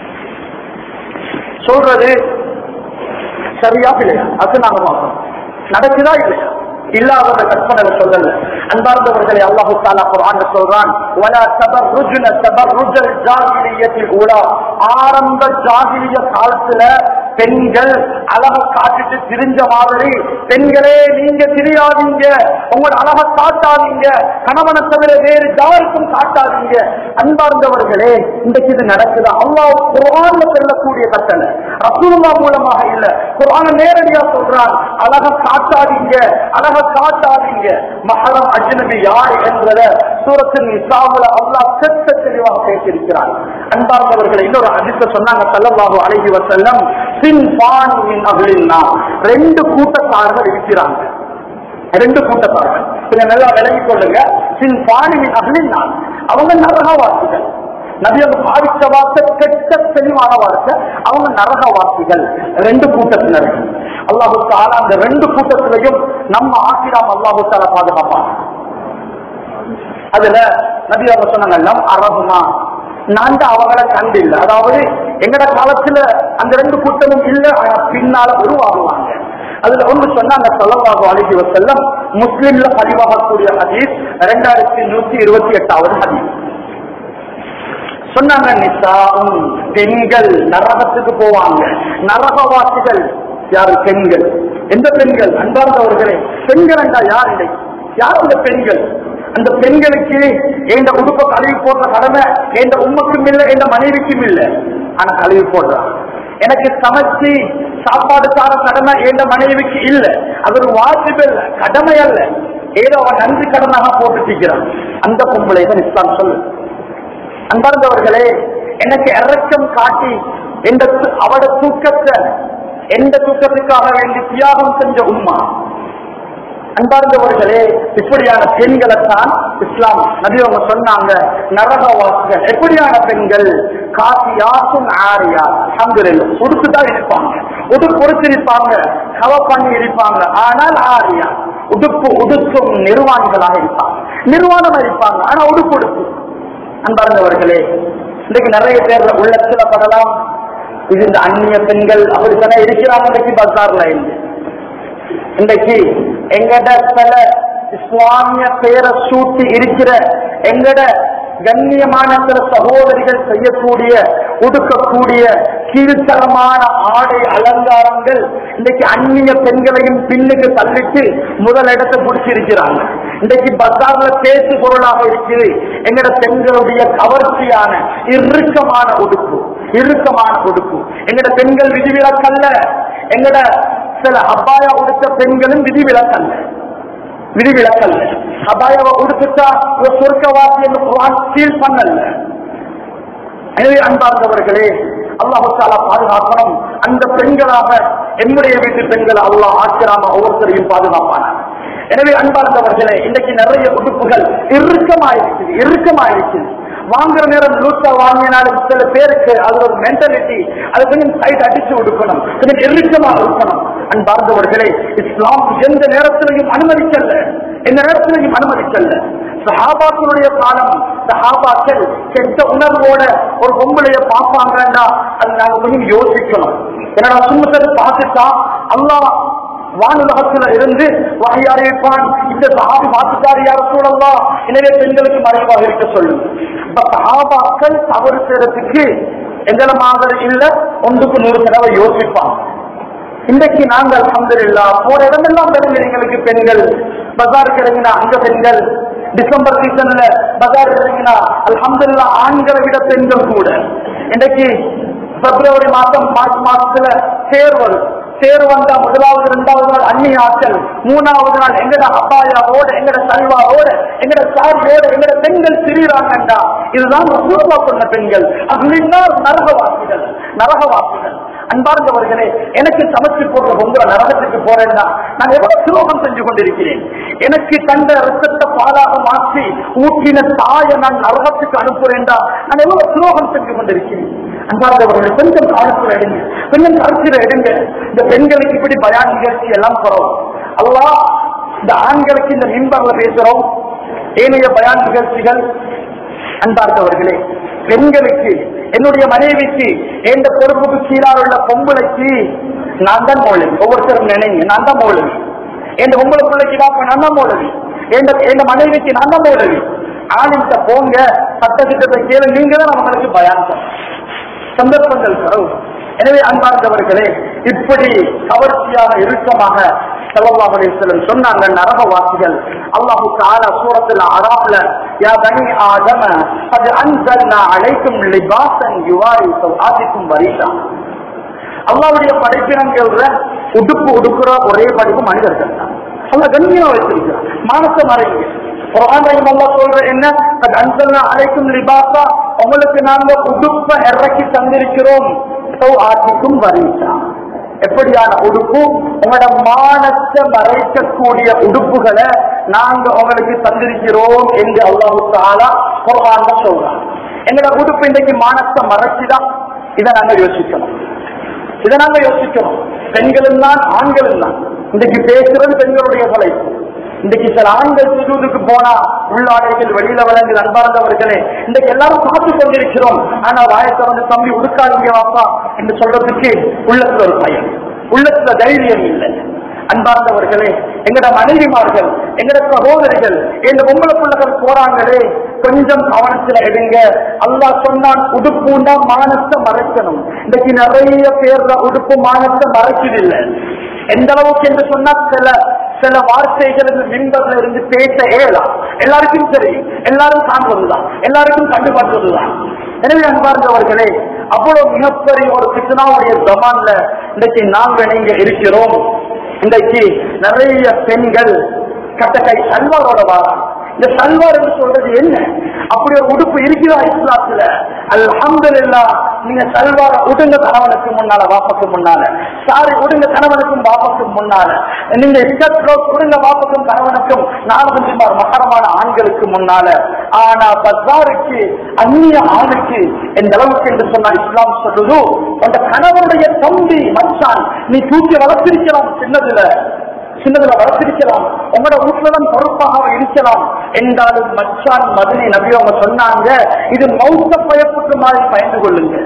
சொல்றது சரியா இல்லையா அது நாங்க பார்க்கணும் நடக்குதா இல்லையா இல்லாத கற்பனை சொல்லல அன்பார்ந்தவர்களை அல்லாஹு தாலா குர்ஆன் சொல்றான் வலா தபர்ருஜுன தபர்ருஜல் ஜாஹிலியத்தில் ஊலா ஆரம்ப ஜாகிலிய காலத்துல பெண்கள் அழக காட்டிட்டு திரிஞ்ச மாதிரி பெண்களே நீங்க திரியாதீங்க உங்களோட அழக காட்டாதீங்க கணவனை தவிர வேறு யாருக்கும் காட்டாதீங்க அன்பார்ந்தவர்களே இன்றைக்கு இது நடக்குது அல்லாஹ் குர்ஆன்ல சொல்லக்கூடிய கட்டளை ரசூலுல்லா மூலமாக இல்ல குர்ஆன் நேரடியா சொல்றான் அழக காட்டாதீங்க அழக காட்டாதீங்க மஹரம் அஜ்னபி யார் என்றத சூரத்தின் இஸ்லாமுல அல்லாஹ் செத்த தெளிவாக பேசியிருக்கிறார் அன்பார்ந்தவர்களை இன்னொரு அதிர்ஷ்ட சொன்னாங்க சல்லல்லாஹு அலைஹி வஸல்லம் சின் பான் மின் அஹ்லின்னா ரெண்டு கூட்டத்தார்கள் இருக்கிறாங்க ரெண்டு கூட்டத்தார்கள் கொஞ்சம் நல்லா விலகிக் கொள்ளுங்க சின் பானிமின் அகலின் அவங்க நரகவாசிகள் நபி அவங்க பாவித்த வார்த்தை கெட்ட தெளிவான வார்த்தை அவங்க நரகவாசிகள் ரெண்டு கூட்டத்தினர்கள் அல்லாஹு தாலா அந்த ரெண்டு கூட்டத்திலையும் நம்ம ஆசிராம் அல்லாஹு தாலா பாதுகாப்பாங்க அதுல நபி அவங்க சொன்னாங்க நம் அரபுமா நான் தான் அவங்கள கண்டில்ல அதாவது எங்கட காலத்துல அந்த ரெண்டு கூட்டமும் இல்ல ஆனா பின்னால உருவாகுவாங்க அதுல ஒன்று சொன்னாங்க சொல்லவாக அழகி வசல்லம் முஸ்லிம்ல பதிவாகக்கூடிய ஹதீஸ் இரண்டாயிரத்தி நூத்தி இருபத்தி எட்டாவது ஹதீஸ் சொன்னாங்க நிசாவும் பெண்கள் நரகத்துக்கு போவாங்க நரகவாசிகள் யாரு பெண்கள் எந்த பெண்கள் அன்பார்ந்தவர்களே பெண்கள் என்றா யார் இல்லை யார் இந்த பெண்கள் அந்த பெண்களுக்கு எந்த உடுப்ப கழுவி போடுற கடமை எந்த உண்மைக்கும் இல்லை எந்த மனைவிக்கும் இல்லை ஆனா கழுவி போடுறான் எனக்கு சமைச்சு சாப்பாடு சார கடமை எந்த மனைவிக்கு இல்லை அது ஒரு வாஜிப் இல்ல கடமை அல்ல ஏதோ அவன் நன்றி கடனாக போட்டுக்கிறான் அந்த பொம்பளை தான் இஸ்லாம் சொல்லு அன்பார்ந்தவர்களே எனக்கு இறக்கம் காட்டி எந்த அவட தூக்கத்தை எந்த தூக்கத்துக்காக வேண்டி தியாகம் செஞ்ச உம்மா அன்பார்ந்தவர்களே இப்படியான பெண்களைத்தான் இஸ்லாம் நபி அவங்க சொன்னாங்க நரகவாசிகள் எப்படியான பெண்கள் காசியாசும் ஆரியா அங்குரில் உடுப்பு தான் இருப்பாங்க உடுப்பு உடுத்து இருப்பாங்க கவ பண்ணி இருப்பாங்க ஆனால் ஆரியா உடுப்பு உடுக்கும் நிர்வாணிகளாக இருப்பாங்க நிர்வாணமா இருப்பாங்க ஆனா உடுப்பு உடுப்பு அன்பார்ந்தவர்களே இன்றைக்கு நிறைய பேர் உள்ளத்துல படலாம் இது இந்த அந்நிய பெண்கள் அப்படித்தானே இருக்கிறாங்க இன்றைக்கு பசார்ல இருந்து இன்றைக்கு எங்கட சில இஸ்லாமிய பேரை சூட்டி இருக்கிற எங்கட கண்ணியமான சில சகோதரிகள் செய்யக்கூடிய உடுக்கக்கூடிய கீழ்த்தரமான ஆடை அலங்காரங்கள் இன்றைக்கு அந்நிய பெண்களையும் பின்னுக்கு தள்ளிட்டு முதல் இடத்தை பிடிச்சிருக்கிறாங்க இன்றைக்கு பஜார்ல பேசு பொருளாக இருக்குது எங்கட பெண்களுடைய கவர்ச்சியான இறுக்கமான உடுப்பு இறுக்கமான உடுப்பு எங்கட பெண்கள் விதிவிலக்கல்ல எங்கட சில அபாயா உடுத்த பெண்களும் விதிவிலக்கல்ல விதிவிலக்கல்ல அபாயாவை உடுத்துட்டா ஒரு சொர்க்கவாசி என்று குர்ஆன் ஃபீல் பண்ணல எனவே அன்பார்ந்தவர்களே அல்லாஹு தாலா பாதுகாக்கணும் அந்த பெண்களாக என்னுடைய வீட்டு பெண்கள் அல்லாஹ் ஆக்கிராம ஒவ்வொருத்தரையும் பாதுகாப்பானார் எனவே அன்பார்ந்தவர்களே இன்னைக்கு நிறைய உடுப்புகள் இறுக்கமாயிருக்குது இறுக்கமாயிருக்குது வாங்குற நேரம் லூட்டா வாங்கினாலும் சில பேருக்கு அது ஒரு மென்டாலிட்டி அது கொஞ்சம் சைட் அடிச்சு கொடுக்கணும் கொஞ்சம் இறுக்கமா இருக்கணும் அன்பார்ந்தவர்களே இஸ்லாம் எந்த நேரத்திலையும் அனுமதிக்கல எந்த நேரத்திலையும் அனுமதிக்கல சஹாபாக்களுடைய காலம் சஹாபாக்கள் கெட்ட உணர்வோட ஒரு பொம்பளைய பார்ப்பாங்கன்னா அது நாங்க கொஞ்சம் யோசிக்கணும் என்னடா சுமத்தது பார்த்துட்டா அல்லாஹ் வானுலகத்துல இருந்து வகையார் இருப்பான் இந்த சஹாபி பார்த்துட்டாரு யார சூழல்லாம் எனவே பெண்களுக்கு மறைவாக இருக்க சொல்லும் இப்ப சஹாபாக்கள் தவறு செய்யறதுக்கு எங்களை மாதிரி இல்ல ஒன்றுக்கு நூறு தடவை யோசிப்பான் இன்றைக்கு நாங்கள் அல்ஹம்துலில்லா போற இடமெல்லாம் பெண்கள் எங்களுக்கு பெண்கள் பஜார் இறங்கினா அங்க பெண்கள் டிசம்பர் சீசன்ல பஜார் இறங்கினா அல்ஹம்துலில்லா ஆண்களை விட பெண்கள் கூட இன்றைக்கு பிப்ரவரி மாசம் மார்ச் மாசத்துல தேர் வரும் தேர் வந்தா முதலாவது இரண்டாவது நாள் அந்நிய ஆட்கள் மூணாவது நாள் எங்கட அப்பாயாவோட எங்கட சல்வாவோட எங்கட சாரியோட எங்கட பெண்கள் திரியிறாங்கண்டா இதுதான் ரசூலுல்லாஹ் சொன்ன பெண்கள் அப்படின்னா நரகவாசிகள் நரகவாசிகள் அன்பார்ந்தவர்களே எனக்கு சமைச்சு போடுற பொங்கல நரகத்துக்கு போறேன்னா நான் எவ்வளவு துரோகம் செஞ்சு கொண்டிருக்கிறேன் எனக்கு தந்த ரத்தத்தை பாலாக மாற்றி ஊற்றின தாயை நான் நரகத்துக்கு அனுப்புறேன்டா நான் எவ்வளவு துரோகம் செஞ்சு கொண்டிருக்கிறேன் அன்பார்ந்தவர்களை கொஞ்சம் காலத்தில் எடுங்க கொஞ்சம் கருத்தில் எடுங்க இந்த பெண்களுக்கு இப்படி பயான் நிகழ்ச்சி எல்லாம் குறவும் அல்லாஹ் இந்த ஆண்களுக்கு இந்த மின்பர்ல பேசுறோம் ஏனைய பயான் நிகழ்ச்சிகள் அன்பார்ந்தவர்களே பெண்களுக்கு என்னுடைய மனைவிக்கு எந்த பொறுப்புக்கு கீழாக உள்ள பொம்பளைக்கு நான் தான் மோளவி ஒவ்வொருத்தரும் நினைங்க நான் தான் மோளவி என் பொம்பளை பிள்ளைக்கு தான் நான் தான் மோளவி எந்த எந்த மனைவிக்கு நான் தான் மோளவி ஆளுகிட்ட போங்க சட்டத்திட்டத்தை கேளு நீங்க தான் அவங்களுக்கு பயான் பண்ணணும். சந்தர்ப்பங்கள் தரும் எனவே அன்பார்ந்தவர்களே இப்படி கவர்ச்சியாக இறுக்கமாக ஸல்லல்லாஹு அலைஹி வஸல்லம் சொன்னாங்க நரகவாசிகள் அல்லாஹு தஆலா சூரத்துல அராப்ல யா பனி ஆதம قد انزلنا عليكم لباسا يواري سوآتكم وريشا அல்லாவுடைய படைப்பினங்கள்ல உடுப்பு உடுக்குற ஒரே படிப்பு மனிதர்கள் தான் அல்லாஹ் கண்ணியம் வச்சிருக்கிறார் மானச மறைங்க குர்ஆன்லையும் அல்லாஹ் சொல்ற என்ன قد انزلنا عليكم لباسا உங்களுக்கு நாங்க உடுப்ப இறக்கி தந்திருக்கிறோம் சௌஆத்திக்கும் வரீசா எப்படியான உடுப்பு உங்களோட மானத்தை மறைக்கக்கூடிய உடுப்புகளை நாங்க உங்களுக்கு தந்திருக்கிறோம் என்று அல்லாஹு தாலா குர்ஆன்ல சொல்றாங்க எங்களோட உடுப்பு இன்றைக்கு மானத்தை மறைச்சுதான் இதை நாங்க யோசிக்கணும் இதை நாங்க யோசிக்கணும் பெண்களும் தான் ஆண்களும் தான் இன்றைக்கு பேசுறது பெண்களுடைய தலைப்பு இன்றைக்கு சில ஆண்கள் சுஜூதுக்கு போனா உள்ளாடைகள் வெளியில வழங்கு அன்பார்ந்தவர்களே இன்றைக்கு எல்லாரும் பார்த்து கொண்டிருக்கிறோம் ஆனா வாயத்தை வந்து தம்பி உடுக்காதீங்க வாப்பா என்று சொல்றதுக்கு உள்ளத்துல ஒரு பயம் உள்ளத்துல தைரியம் இல்லை அன்பார்ந்தவர்களே எங்கட மனைவிமார்கள் எங்கட சகோதரிகள் எங்க பொம்பளை பிள்ளைகள் போறாங்களே கொஞ்சம் கவனத்துல எடுங்க அல்லாஹ் சொன்னான் உடுப்புண்டா மானத்தை மறைக்கணும் இன்னைக்கு நிறைய பேர்ல உடுப்பு மானத்தை மறைச்சதில்லை எந்த அளவுக்கு என்று சொன்னா சில சில வார்த்தைகள் மின்பதுல இருந்து பேச இயலாம் எல்லாருக்கும் சரி எல்லாரும் காண்பதுதான் எல்லாருக்கும் கண்டுபடுறதுதான் எனவே அன்பார்ந்தவர்களே அவ்வளவு மிகப்பெரிய ஒரு கிருஷ்ணாவுடைய ஜமான்ல இன்றைக்கு நாங்கள் நீங்க இருக்கிறோம் இன்றைக்கு நிறைய பெண்கள் கட்டக்கை சல்வாரோட வாரம் இந்த சல்வார் என்று சொல்றது என்ன அப்படி ஒரு உடுப்பு இருக்குதா இஸ்லாத்துல அல்ஹம்துலில்லா நீங்க சல்வார உடுங்க கணவனுக்கு முன்னால வாப்பக்கு முன்னால சாரி உடுங்க கணவனுக்கும் வாப்பக்கும் முன்னால நீங்க ஸ்கர்ட் ப்ளவுஸ் உடுங்க வாப்பக்கும் கணவனுக்கும் நாலு சுமார் மகரமான ஆண்களுக்கு முன்னால ஆனா பஸ்வாருக்கு அந்நிய ஆணுக்கு எந்த அளவுக்கு என்று சொன்னா இஸ்லாம் சொல்லுது அந்த கணவனுடைய தம்பி மச்சான் நீ தூக்கி வளர்த்திருக்கலாம் சின்னதுல சின்னதுல வளர்த்திருக்கலாம் உங்களோட வீட்டுலதான் பொறுப்பாக இருக்கலாம் என்றாலும் மச்சான் மதுரை நபி அவங்க சொன்னாங்க இது மௌத்த பயப்புற்று மாதிரி பயந்து கொள்ளுங்க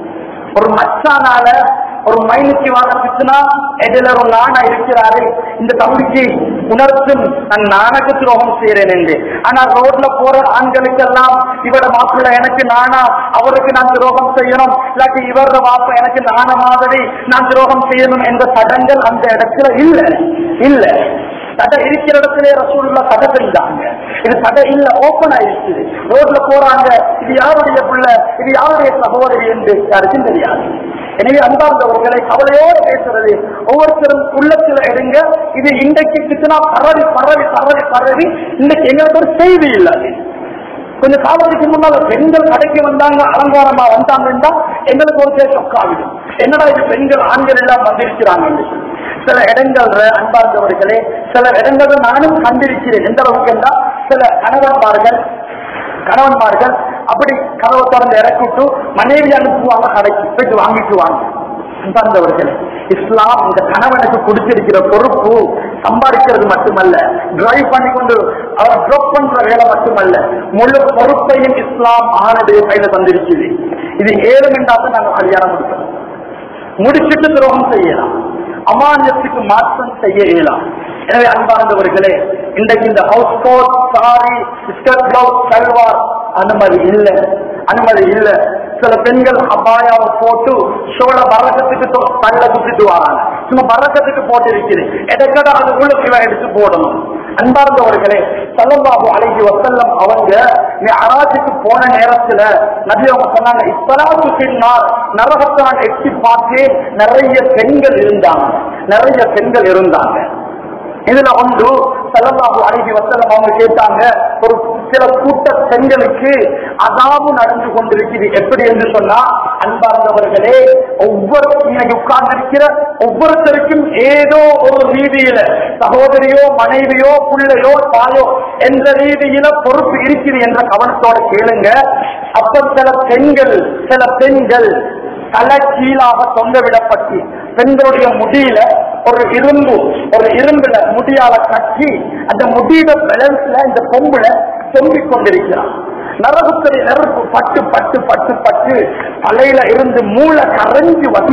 ஒரு மச்சானால ஒரு மைனுக்கு வாங்க பிச்சுனா இடையில ஒரு நானா இருக்கிறாரு இந்த தம்பிக்கு உணர்த்தும் நான் நானக்கு துரோகம் செய்யறேன் என்று ஆனா ரோட்ல போற ஆண்களுக்கெல்லாம் இவட மாப்பிள்ள எனக்கு நானா அவருக்கு நான் துரோகம் செய்யணும் இல்லாட்டி இவர மாப்ப எனக்கு நான மாதிரி நான் துரோகம் செய்யணும் என்ற சடங்கள் அந்த இடத்துல இல்ல இல்ல தடை இருக்கிற இடத்திலே ரசூலுல்லா தடை செஞ்சாங்க இது தடை இல்ல ஓபன் ஆயிருச்சு ரோட்ல போறாங்க இது யாருடைய புள்ள இது யாருடைய சகோதரி என்று யாருக்கும் தெரியாது எனவே அன்பார்ந்தவர்களை கவலையோடு பேசுறது ஒவ்வொருத்தரும் உள்ளத்துல எடுங்க இது இன்றைக்கு கிட்டனா பரவி பரவி பரவி பரவி இன்னைக்கு எங்களுக்கு ஒரு செய்தி இல்லாது கொஞ்சம் காலத்துக்கு முன்னால பெண்கள் கடைக்கு வந்தாங்க அலங்காரமா வந்தாங்கன்னா எங்களுக்கு ஒரு பேர் சொக்காவிடும் என்னடா இது பெண்கள் ஆண்கள் எல்லாம் வந்திருக்கிறாங்க சில இடங்கள்ல அன்பார்ந்தவர்களே சில இடங்கள்ல நானும் கண்டிருக்கிறேன் எந்த அளவுக்கு என்றால் சில கணவன்மார்கள் கணவன்மார்கள் அப்படி கதவை திறந்து இறக்கிட்டு மனைவி அனுப்புவாங்க கடைக்கு போயிட்டு வாங்கிட்டு வாங்க அன்பார்ந்தவர்களே இஸ்லாம் இந்த கணவனுக்கு கொடுத்திருக்கிற பொறுப்பு சம்பாதிக்கிறது மட்டுமல்ல டிரைவ் பண்ணி கொண்டு அவர் ட்ராப் பண்ற வேலை மட்டுமல்ல முழு பொறுப்பையும் இஸ்லாம் ஆனடைய கையில தந்திருக்குது இது ஏழு மிண்டாக நாங்கள் கல்யாணம் முடிக்கிறோம் முடிச்சிட்டு துரோகம் செய்யலாம் அமானியத்துக்கு மாற்றம் செய்ய இயலாம் எனவே அன்பார்ந்தவர்களே இன்றைக்கு இந்த house coat sari skirt blouse salwar அனுமதி இல்லை அனுமதி இல்லை சில பெண்கள் அபாயாவை போட்டு ஷோல பறக்கத்துக்கு தொ- தள்ள குத்திட்டு வராங்க சும்மா பறக்கத்துக்கு போட்டு இருக்குது எடக்கட அது உள்ளுக்கு இவன் எடுத்து போடணும் அன்பார்ந்தவர்களே சல்லல்லாஹு அலைஹி வஸல்லம் அவங்க நீ அராஜுக்கு போன நேரத்துல நபி அவங்க சொன்னாங்க இப்பராத்து பின்னால் நரகத்தை நான் எட்டி பார்த்தேன் நிறைய பெண்கள் இருந்தாங்க நிறைய பெண்கள் இருந்தாங்க இதுல ஒன்று செல்லல்லாஹு அழகி வசலம் அவங்க கேட்டாங்க ஒரு சில கூட்ட பெண்களுக்கு அதாவும் நடந்து கொண்டிருக்குது எப்படி என்று சொன்னா அன்பார்ந்தவர்களே ஒவ்வொரு இன்னைக்கு உட்கார்ந்திருக்கிற ஒவ்வொருத்தருக்கும் ஏதோ ஒரு ரீதியில சகோதரியோ மனைவியோ பிள்ளையோ தாயோ என்ற ரீதியில பொறுப்பு இருக்குது என்ற கவனத்தோட கேளுங்க அப்ப சில பெண்கள் சில பெண்கள் தலை கீழாக தொங்க விடப்பட்டு பெண்களுடைய முடியில ஒரு இரும்பு ஒரு இரும்புல முடியால கட்டி அந்த முடியில பேலன்ஸ்ல இந்த பொம்புல தொங்கிக் கொண்டிருக்கிறான் நரகத்துடைய நெருப்பு பட்டு பட்டு பட்டு பட்டு தலையில இருந்து மூளை கரைஞ்சு வடி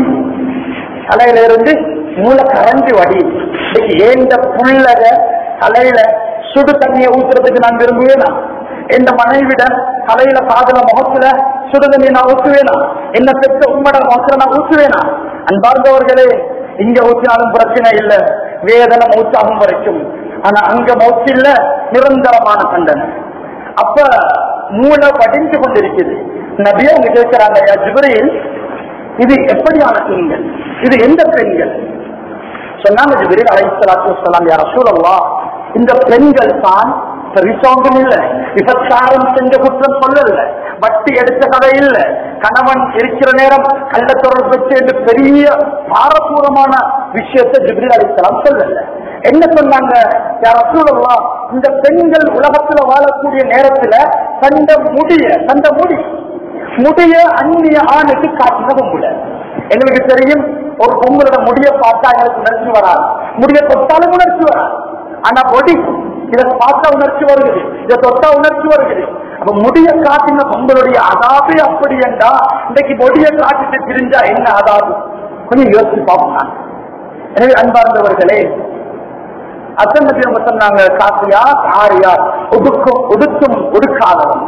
தலையில இருந்து மூளை கரைஞ்சு வடி இன்னைக்கு ஏந்த புள்ளக தலையில சுடு தண்ணியை ஊத்துறதுக்கு நான் விரும்புவேனா எந்த மனைவிட தலையில காதல முகத்துல சுடு தண்ணி நான் ஊற்றுவேனா என்ன பெற்ற உம்மட முகத்துல நான் ஊற்றுவேனா அன்பார்ந்தவர்களே இங்க ஊற்றினாலும் பிரச்சனை இல்ல வேதனை மூச்சாகும் வரைக்கும் ஆனா அங்க மௌத்து இல்ல நிரந்தரமான தண்டனை அப்ப மூளை வடிந்து கொண்டிருக்குது நபியா அவங்க கேட்கிறாங்க "யா ஜிப்ரீல் இது எப்படியான பெண்கள் இது எந்த பெண்கள் சொன்னாங்க ஜிப்ரீல் அலைஹிஸ்ஸலாத்து வஸ்ஸலாம் யா ரசூலல்லாஹ் இந்த பெண்கள் தான் சரிசோங்கம் இல்ல விபச்சாரம் செஞ்ச குற்றம் சொல்லல வட்டி எடுத்த கதை இல்ல கணவன் இருக்கிற நேரம் கள்ள தொடர்பு வச்சு என்று பெரிய பாரபூரமான விஷயத்தை ஜிப்ரீல் அலைஹிஸ்ஸலாம் சொல்லல என்ன சொன்னாங்க யா ரசூலல்லாஹ் இந்த பெண்கள் உலகத்துல வாழக்கூடிய நேரத்துல தந்த முடிய தந்த முடி முடிய அந்நிய ஆணுக்கு காட்டின பொம்புல எங்களுக்கு தெரியும் ஒரு பொங்கலோட முடிய பார்த்தா எங்களுக்கு உணர்ச்சி வராது முடிய தொட்டாலும் உணர்ச்சி வராது ஆனா பொடி இதை பார்த்தா உணர்ச்சி வருகிறது இதை தொட்டா உணர்ச்சி வருகிறது அப்ப முடிய காட்டின பொங்கலுடைய அதாபே அப்படி என்றா இன்னைக்கு முடிய காட்டிட்டு திரிஞ்சா என்ன அதாபு கொஞ்சம் யோசிச்சு பார்ப்போம் நான். எனவே அன்பார்ந்தவர்களே அத்தன் நபி அவங்க சொன்னாங்க காசியா ஆரியா உடுக்கும் உடுக்கும் உடுக்காதவன்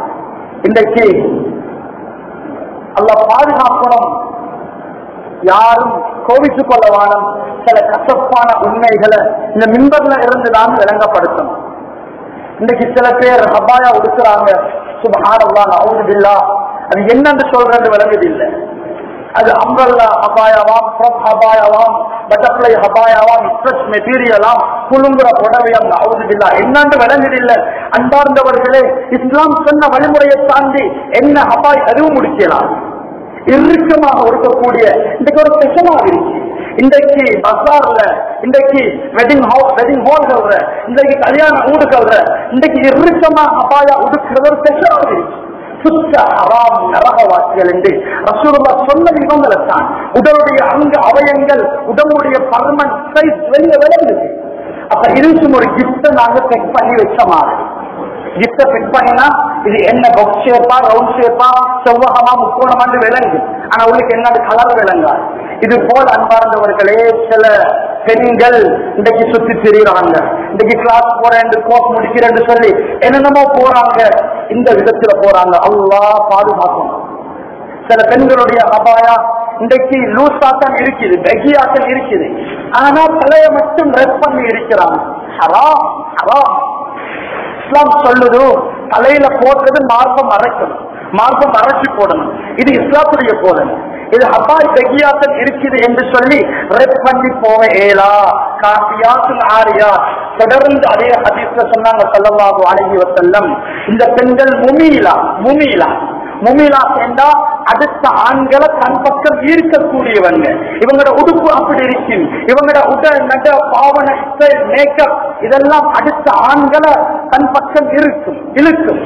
இன்றைக்கு அல்லாஹ் பாதுகாக்கணும் யாரும் கோவிச்சு கொள்ள வானம் சில கசப்பான உண்மைகளை இந்த மின்பர்ல இருந்து தான் விளங்கப்படுத்தணும் இன்னைக்கு சில பேர் ஹபாயா உடுக்குறாங்க சுபஹானல்லாஹ் அவுதுபில்லா அது என்னன்னு சொல்றது விளங்குது இல்லை அது அம்பல்லா ஹபாயாவாம் ஃப்ரம் ஹபாயாவாம் பட்டர்ஃப்ளை ஹபாயாவாம் ஸ்ட்ரெஸ் மெட்டீரியலாம் குலுங்குற புடவையம் அவுதுபில்லா என்னன்னு விளங்குது இல்லை அன்பார்ந்தவர்களே இஸ்லாம் சொன்ன வழிமுறையை தாண்டி என்ன ஹபாய் அதுவும் முடிக்கலாம் இறுக்கமாக இருக்கக்கூடிய இன்றைக்கு ஒரு ஸ்பெஷலாக இருக்கு இன்றைக்கு பசார்ல இன்றைக்கு வெட்டிங் ஹவுஸ் வெட்டிங் ஹால்கள்ல இன்றைக்கு கல்யாண ஊடுகள்ல இன்றைக்கு இறுக்கமா அபாயா உடுக்கிறது ஒரு ஸ்பெஷலாக இருக்கு சுத்த ஹராம் நரகவாசிகள் என்று ரசூலுல்லா சொன்னது இவங்களை தான் உடலுடைய அங்க அவயங்கள் உடம்புடைய பர்மன் சைஸ் வெளிய விளங்குது அப்ப இதுக்கும் ஒரு கிஃப்ட் நாங்க செக் பண்ணி வச்ச மாதிரி கிஃப்ட ஃபிட் பண்ணினா இது என்ன பாக்ஸ் ஷேப்பா ரவுண்ட் ஷேப்பா செவ்வகமா முக்கோணமாண்டு விளங்கு ஆனா உள்ளுக்கு என்ன கலர் விளங்காது இது போல் அன்பார்ந்தவர்களே சில பெண்கள் இன்றைக்கு சுத்தி திரியிறாங்க இன்றைக்கு கிளாஸ் போறேன் கோர்ஸ் முடிக்கிறேன்னு சொல்லி என்னென்னமோ போறாங்க இந்த விதத்துல போறாங்க அல்லா பாதுகாக்கும் சில பெண்களுடைய அபாயா இன்றைக்கு லூசாத்தான் இருக்குது பெகியாத்தான் இருக்குது ஆனா தலைய மட்டும் ரெப் பண்ணி இருக்கிறாங்க ஹராம் ஹராம் இஸ்லாம் சொல்லுது தலையில போட்டது மார்க்கம் மறைக்கணும் மார்க்கம் மறைச்சு போடணும் இது இஸ்லாத்துடைய போதனை இது ஹபாய் பெகியாத்தல் இருக்குது என்று சொல்லி ரெப் பண்ணி போக ஏலா காசியாத்துல் ஆரியா தொடர்ந்து அதே ஹதீஸ்ல சொன்னாங்க சல்லல்லாஹு அலைஹி வஸல்லம் இந்த பெண்கள் முமீலா முமீலா முமீலா சேர்ந்தா அடுத்த ஆண்களை தன் பக்கம் ஈர்க்கக்கூடியவங்க இவங்களோட உடுப்பு அப்படி இருக்கும் இவங்களோட உடல் நட பாவன மேக்கப் இதெல்லாம் அடுத்த ஆண்களை தன் பக்கம் இருக்கும் இழுக்கும்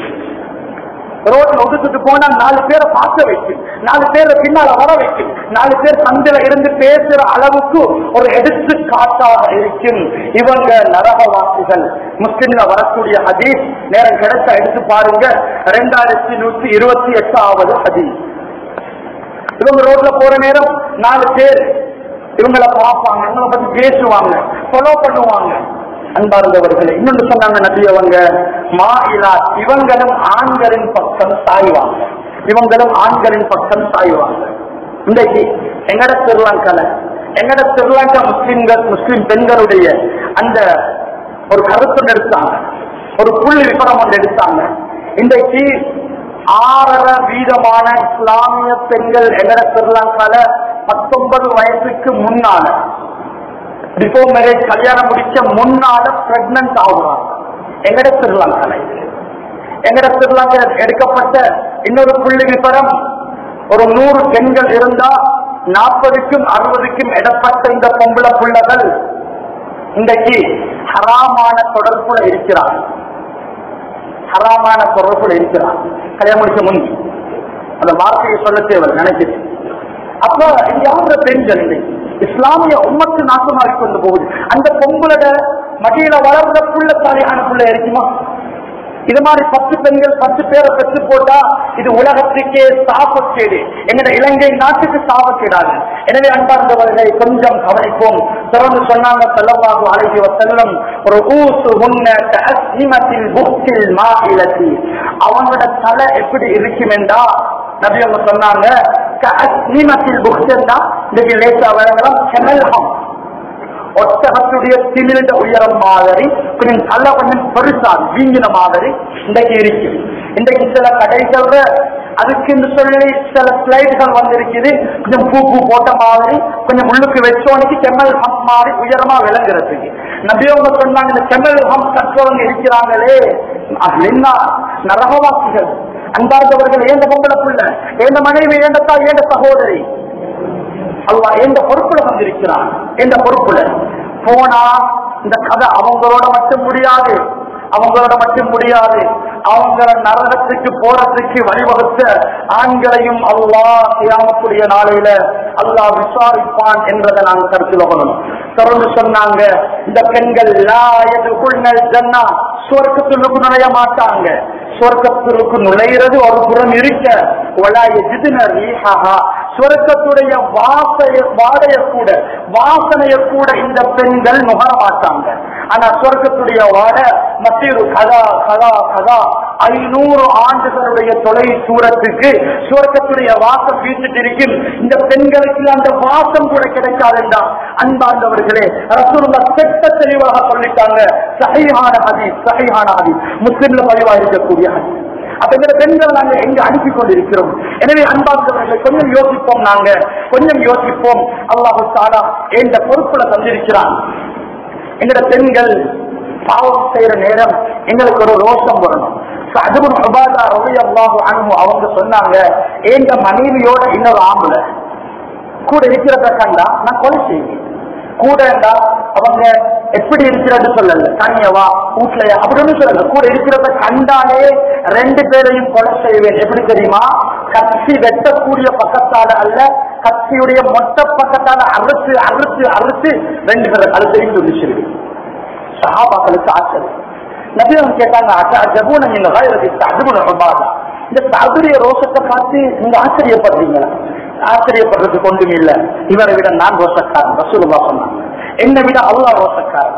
ரோட்ல ஒதுக்கிட்டு போனா நாலு பேரை பார்க்க வைக்கும் நாலு பேரை பின்னால வர வைக்கும் நாலு பேர் சந்தில இருந்து பேசுற அளவுக்கு ஒரு எடுத்துக்காட்டாக இருக்கும் இவங்க நரகவாசிகள் முஸ்லிம்ல வரக்கூடிய ஹதீஸ் நேரம் கிடைச்சா எடுத்து பாருங்க ரெண்டாயிரத்தி நூத்தி இருபத்தி எட்டாவது ஹதீஸ் இவங்க ரோட்ல போற நேரம் நாலு பேர் இவங்களை பார்ப்பாங்க இவங்களை பத்தி பேசுவாங்க ஃபாலோ பண்ணுவாங்க அன்பார்ந்தவர்களே இன்னொன்று சொன்னாங்க நபி அவங்க மாயிலா இவங்களும் ஆண்களின் பக்கம் சாய்வாங்க இவங்களும் ஆண்களின் பக்கம் சாய்வாங்க இன்றைக்கு எங்கட ஸ்ரீலங்கால எங்கட ஸ்ரீலங்கா முஸ்லிம்கள் முஸ்லிம் பெண்களுடைய அந்த ஒரு கருத்து எடுத்தாங்க ஒரு புள்ளி விபரம் ஒன்று எடுத்தாங்க இன்றைக்கு ஆறரை வீதமான இஸ்லாமிய பெண்கள் எங்கட ஸ்ரீலங்கால பத்தொன்பது வயசுக்கு முன்னால பிஃபோர் மேரேஜ் கல்யாணம் முடிச்ச முன்னால பிரெக்னன்ட் ஆகுறாங்க எங்கட ஸ்ரீலங்கால எங்கட ஸ்ரீலங்கா எடுக்கப்பட்ட இன்னொரு புள்ளி விபரம் ஒரு நூறு பெண்கள் இருந்தா நாற்பதுக்கும் அறுபதுக்கும் இடப்பட்ட இந்த பொம்பளை புள்ளகள் இன்றைக்கு ஹராமான தொடர்புல இருக்கிறார் ஹராமான தொடர்புல இருக்கிறார் கல்யாணம் முடிச்ச முன் அந்த வார்த்தையை சொல்ல தேவை நினைக்குது அப்ப யார பெண்கள் இன்னைக்கு இஸ்லாமிய உம்மத்து நாசமாகி கொண்டு போகுது அந்த பொங்கலோட மடியில வளர்ந்த புள்ள சாலையான புள்ள இருக்குமா இது மாதிரி பத்து பெண்கள் பத்து பேரை பெற்று போட்டா இது உலகத்துக்கே சாபக்கேடு எங்கட இலங்கை நாட்டுக்கு சாபக்கேடாது எனவே அன்பார்ந்தவர்களை கொஞ்சம் கவனிப்போம் தொடர்ந்து சொன்னாங்க செல்லவாகும் அழகி செல்லம் ஒரு ஊசு உன்ன அஸ்னிமத்தில் புக்கில் மா இலத்தி அவங்களோட தலை எப்படி இருக்கும் என்றா நபி அவங்க சொன்னாங்க அஸ்னிமத்தில் புக்னா இன்னைக்கு லேசா வரங்களாம் செமல்ஹம் ஒட்டகத்துடைய திமிழ்ந்த உயரம் மாதிரி கொஞ்சம் நல்ல கொஞ்சம் பெருசா வீங்கின மாதிரி இன்றைக்கு இருக்கு இன்றைக்கு சில கடைகள்ல அதுக்குன்னு சொல்லி சில ஸ்லைடுகள் வந்திருக்குது கொஞ்சம் பூ பூ போட்ட மாதிரி கொஞ்சம் உள்ளுக்கு வச்சோனைக்கு செம்மல் ஹம் மாதிரி உயரமா விளங்குறதுக்கு நபியவங்க சொன்னாங்க இந்த செம்மல் ஹம் கற்றவங்க இருக்கிறாங்களே அது என்ன நரகவாசிகள் அன்பார்ந்தவர்கள் ஏந்த பொம்பளை புள்ள ஏந்த மனைவி ஏண்டத்தா ஏண்ட சகோதரி அல்லா எந்த பொறுப்புல வந்திருக்கிறான் எந்த பொறுப்புல போனா இந்த கதை அவங்களோட மட்டும் முடியாது அவங்களோட மட்டும் முடியாது அவங்கள நரகத்துக்கு போறதுக்கு வழிவகுத்த ஆண்களையும் அல்லாஹ் செய்யாமக்கூடிய நாளையில அல்லாஹ் விசாரிப்பான் என்றதை நாங்கள் கருத்தில் கொள்ளணும் தொடர்ந்து சொன்னாங்க இந்த பெண்கள் ஜன்னா சுவர்க்கத்திற்கு நுழைய மாட்டாங்க சுவர்க்கத்திற்கு நுழைகிறது ஒரு புறம் இருக்க சுவர்க்கத்துடைய வாசைய வாடைய கூட வாசனைய கூட இந்த பெண்கள் நுகர மாட்டாங்க ஆனா சொர்க்கத்துடைய வாட மத்திய கதா கதா கதா ஐநூறு ஆண்டுகளுடைய தொலை சூரத்துக்கு சுவர்க்கத்துடைய வாசம் வீசிட்டு இருக்கும் இந்த பெண்களுக்கு அந்த வாசம் கூட கிடைக்காதுண்டா அன்பார்ந்தவர்களே ரசூலுல்லா செட்ட தெளிவாக சொல்லிட்டாங்க சஹீஹான ஹதீஸ் சஹீஹான ஹதீஸ் முஸ்லிம்ல பதிவாக இருக்கக்கூடிய ஹதீஸ் அப்ப இந்த பெண்கள் நாங்க எங்க அனுப்பி கொண்டிருக்கிறோம் எனவே அன்பார்ந்தவர்களை கொஞ்சம் யோசிப்போம் நாங்க கொஞ்சம் யோசிப்போம் அல்லாஹு தாலா என்ற பொறுப்புல தந்திருக்கிறான் எங்கட பெண்கள் பாவம் செய்யற நேரம் எங்களுக்கு ஒரு ரோஷம் வரணும் அதுவும் சுபாதா ரவி அல்லாஹு அன்பு அவங்க சொன்னாங்க எங்க மனைவியோட இன்னொரு ஆம்பளை கூட இருக்கிறத கண்டா நான் கொலை செய்வேன் கூட இருந்தா அவங்க எப்படி இருக்கிறது சொல்லல தனியவா வீட்லயா அப்படின்னு சொல்லல கூட இருக்கிறத கண்டாலே ரெண்டு பேரையும் கொலை செய்வேன் எப்படி தெரியுமா கத்தி வெட்டக்கூடிய பக்கத்தால அல்ல கத்தியுடைய மொட்டை பக்கத்தால அறுத்து அறுத்து அறுத்து ரெண்டு பேரை கழுத்தையும் துடிச்சிருக்கு சஹாபாக்களுக்கு ஆச்சரியம் நபி அவங்க கேட்டாங்க அஜபூன நீங்க அஜபுன ரபாதா இந்த சதுரிய ரோஷத்தை பார்த்து நீங்க ஆச்சரியப்படுறீங்களா ஆச்சரியப்படுறதுக்கு ஒன்றும் இல்ல இவரை விட நான் ரோஷக்காரன் ரசூலுல்லா சொன்னாங்க என்னை விட அல்லாஹ் ரோஷக்காரன்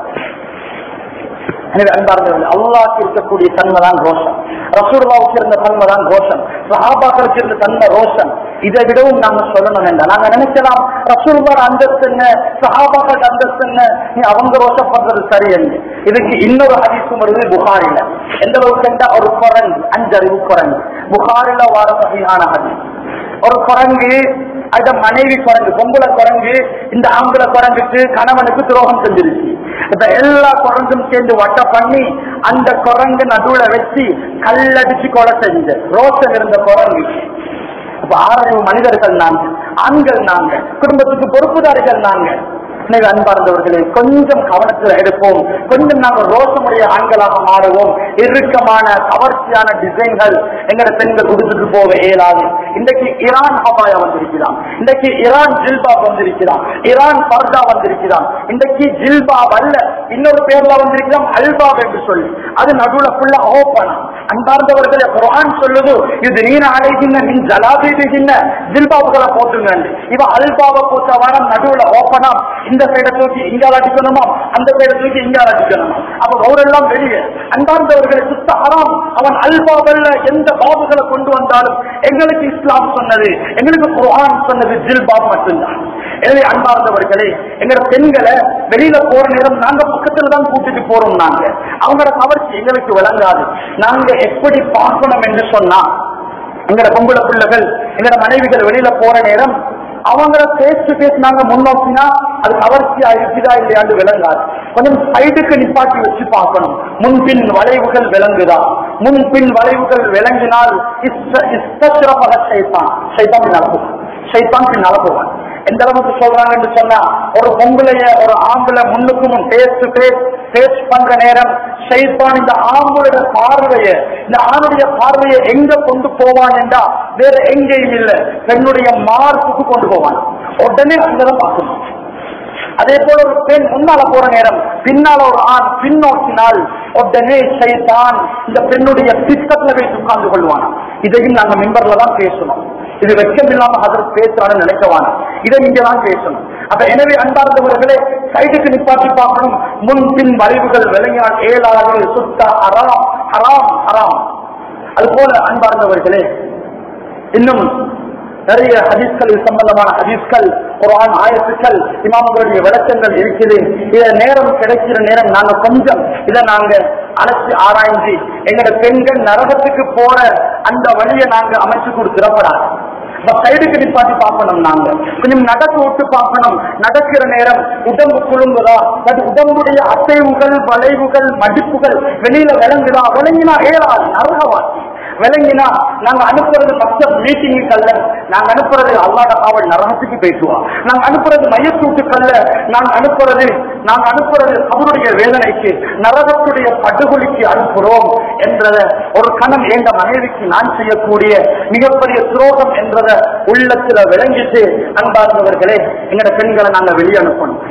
எனவே அன்பார்ந்தவர்கள் அல்லாஹ்க்கு இருக்கக்கூடிய தன்மை தான் ரோஷம் ரசூலுல்லாவுக்கு இருந்த தன்மை தான் ரோஷம் சஹாபாக்களுக்கு இருந்த தன்மை ரோஷம் இதை விடவும் நாங்க சொல்லணும் என்ன நாங்க நினைக்கலாம் ரசூலுல்லாஹ் அந்தஸ்து என்ன சஹாபாக்கள் அந்தஸ்து என்ன நீ அவங்க ரோஷப்படுறது சரி என்று இதுக்கு இன்னொரு ஹதீஸும் வருது புகாரில எந்த அளவுக்கு என்றா ஒரு குரங்கு அஞ்சறிவு குரங்கு புகாரில வார சகியான ஹதீஸ் ஒரு குரங்கு அந்த மனைவி குரங்கு பொம்பளை குரங்கு இந்த ஆம்பளை குரங்குக்கு கணவனுக்கு துரோகம் செஞ்சிருச்சு இப்ப எல்லா குரங்கும் சேர்ந்து வட்ட பண்ணி அந்த குரங்கு நடுவுல வச்சு கல்லடிச்சு கொலை செஞ்ச ரோஷம் இருந்த குரங்கு அப்ப ஆறறிவு மனிதர்கள் நாங்க ஆண்கள் நாங்க குடும்பத்துக்கு பொறுப்புதாரிகள் நாங்க எனவே அன்பார்ந்தவர்களே கொஞ்சம் கவனத்தில் எடுப்போம் கொஞ்சம் நாங்கள் ரோசமுடைய ஆண்களாக மாறுவோம் இறுக்கமான கவர்ச்சியான டிசைன்கள் எங்கட பெண்கள் கொடுத்துட்டு போக இயலாது இன்றைக்கு ஈரான் ஹபாயா வந்திருக்கிறான் இன்றைக்கு ஈரான் ஜில்பாப் வந்திருக்கிறான் ஈரான் பர்தா வந்திருக்கிறான் இன்றைக்கு ஜில்பாப் அல்ல இன்னொரு பேர்ல வந்திருக்கிறான் அல்பாப் என்று சொல்லி அது நடுவுல ஃபுல்லா ஓப்பனா அன்பார்ந்தவர்களே குரான் சொல்லுது இது நீன அடைகின்ற நீ ஜலாபீடுகின்ற ஜில்பாபுகளை போட்டுங்க இவ அல்பாவை போட்ட வாரம் நடுவுல ஓப்பனா இந்த சைட தூக்கி இங்கால அடிக்கணுமா அந்த சைட தூக்கி இங்கால அடிக்கணுமா அப்ப அவரெல்லாம் வெளியே அன்பார்ந்தவர்களை சுத்த ஹராம் அவன் அல்பாவல்ல எந்த பாபுகளை கொண்டு வந்தாலும் எங்களுக்கு இஸ்லாம் சொன்னது எங்களுக்கு குரான் சொன்னது ஜில்பாப் மட்டும்தான் எனவே அன்பார்ந்தவர்களே எங்களோட பெண்களை வெளியில போற நேரம் நாங்க பக்கத்துல தான் கூட்டிட்டு போறோம் நாங்க அவங்களோட கவர்ச்சி எங்களுக்கு விளங்காது நாங்க எப்படி பார்க்கணும் என்று சொன்னா எங்களோட பொம்பளை பிள்ளைகள் எங்களோட மனைவிகள் வெளியில போற நேரம் அவங்கள பேஸ் டு பேஸ் நாங்க முன்னோக்கினா அது கவர்ச்சியா இருக்குதா இல்லையாண்டு விளங்காது கொஞ்சம் சைடுக்கு நிப்பாட்டி வச்சு பார்க்கணும் முன்பின் வளைவுகள் விளங்குதா முன்பின் வளைவுகள் விளங்கினால் இஸ்தரப்பக சைத்தான் சைத்தான் நடக்கும் சைத்தான் பின்னால போவான் எந்த அளவுக்கு சொல்றாங்கன்னு சொன்னா ஒரு பொம்பளைய ஒரு ஆம்பளை முன்னுக்கு முன் பேஸ் டு பேஸ் பேஸ் பண்ற நேரம் சைத்தான் இந்த ஆம்பளோட பார்வைய இந்த ஆணுடைய பார்வையை எங்க கொண்டு போவான் என்றா வேற எங்கேயும் இல்ல பெண்ணுடைய மார்புக்கு கொண்டு போவான் உடனே அங்கதான் பார்க்கணும் அதே போல ஒரு பெண் முன்னால போற நேரம் பின்னால ஒரு ஆண் பின்னோக்கினால் உடனே சைத்தான் இந்த பெண்ணுடைய பிஸ்கத்துல வைத்து உட்கார்ந்து கொள்வான் இதையும் நாங்க மெம்பர்ல தான் பேசணும் இது வெட்கம் இல்லாம அதற்கு பேசுறான்னு நினைக்கவான இதை இங்க தான் பேசணும் அப்ப எனவே அன்பார்ந்தவர்களே சைடுக்கு நிப்பாட்டி பார்க்கணும் முன் பின் வளைவுகள் விளங்கினால் ஏழாவது சுத்த அறாம் ஹராம் ஹராம் அது போல அன்பார்ந்தவர்களே இன்னும் நிறைய ஹதீஸ்களில் சம்பந்தமான ஹதீஸ்கள் குரான் ஆயத்துக்கள் இமாம்களுடைய விளக்கங்கள் இருக்குது இத நேரம் கிடைக்கிற நேரம் நாங்க கொஞ்சம் இதை நாங்க அழைச்சு ஆராய்ஞ்சு எங்கட பெண்கள் நரகத்துக்கு போற அந்த வழியை நாங்க அமைச்சு கொடுத்துடப்படாது சைடுக்கு நிப்பாட்டி பார்க்கணும் நாங்க கொஞ்சம் நடக்க விட்டு பார்க்கணும் நடக்கிற நேரம் உடம்பு குழுங்குதா அது உடம்புடைய அசைவுகள் வளைவுகள் மடிப்புகள் வெளியில விளங்குதா விளங்கினா ஏறாது நரகவாசி விளங்கினா நாங்க அனுப்புறது மற்ற மீட்டிங்குக்கு அல்ல நாங்க அனுப்புறது அல்லாட காவல் நரகத்துக்கு பேசுவோம் நாங்க அனுப்புறது மையத்தூட்டுக்கல்ல நாங்க அனுப்புறது நாங்க அனுப்புறது அவருடைய வேதனைக்கு நரகத்துடைய படுகொலிக்கு அனுப்புறோம் என்றத ஒரு கணம் என்ற மனைவிக்கு நான் செய்யக்கூடிய மிகப்பெரிய துரோகம் என்றத உள்ளத்துல விளங்கிட்டு அன்பார்ந்தவர்களே எங்கட பெண்களை நாங்க வெளியே அனுப்பணும்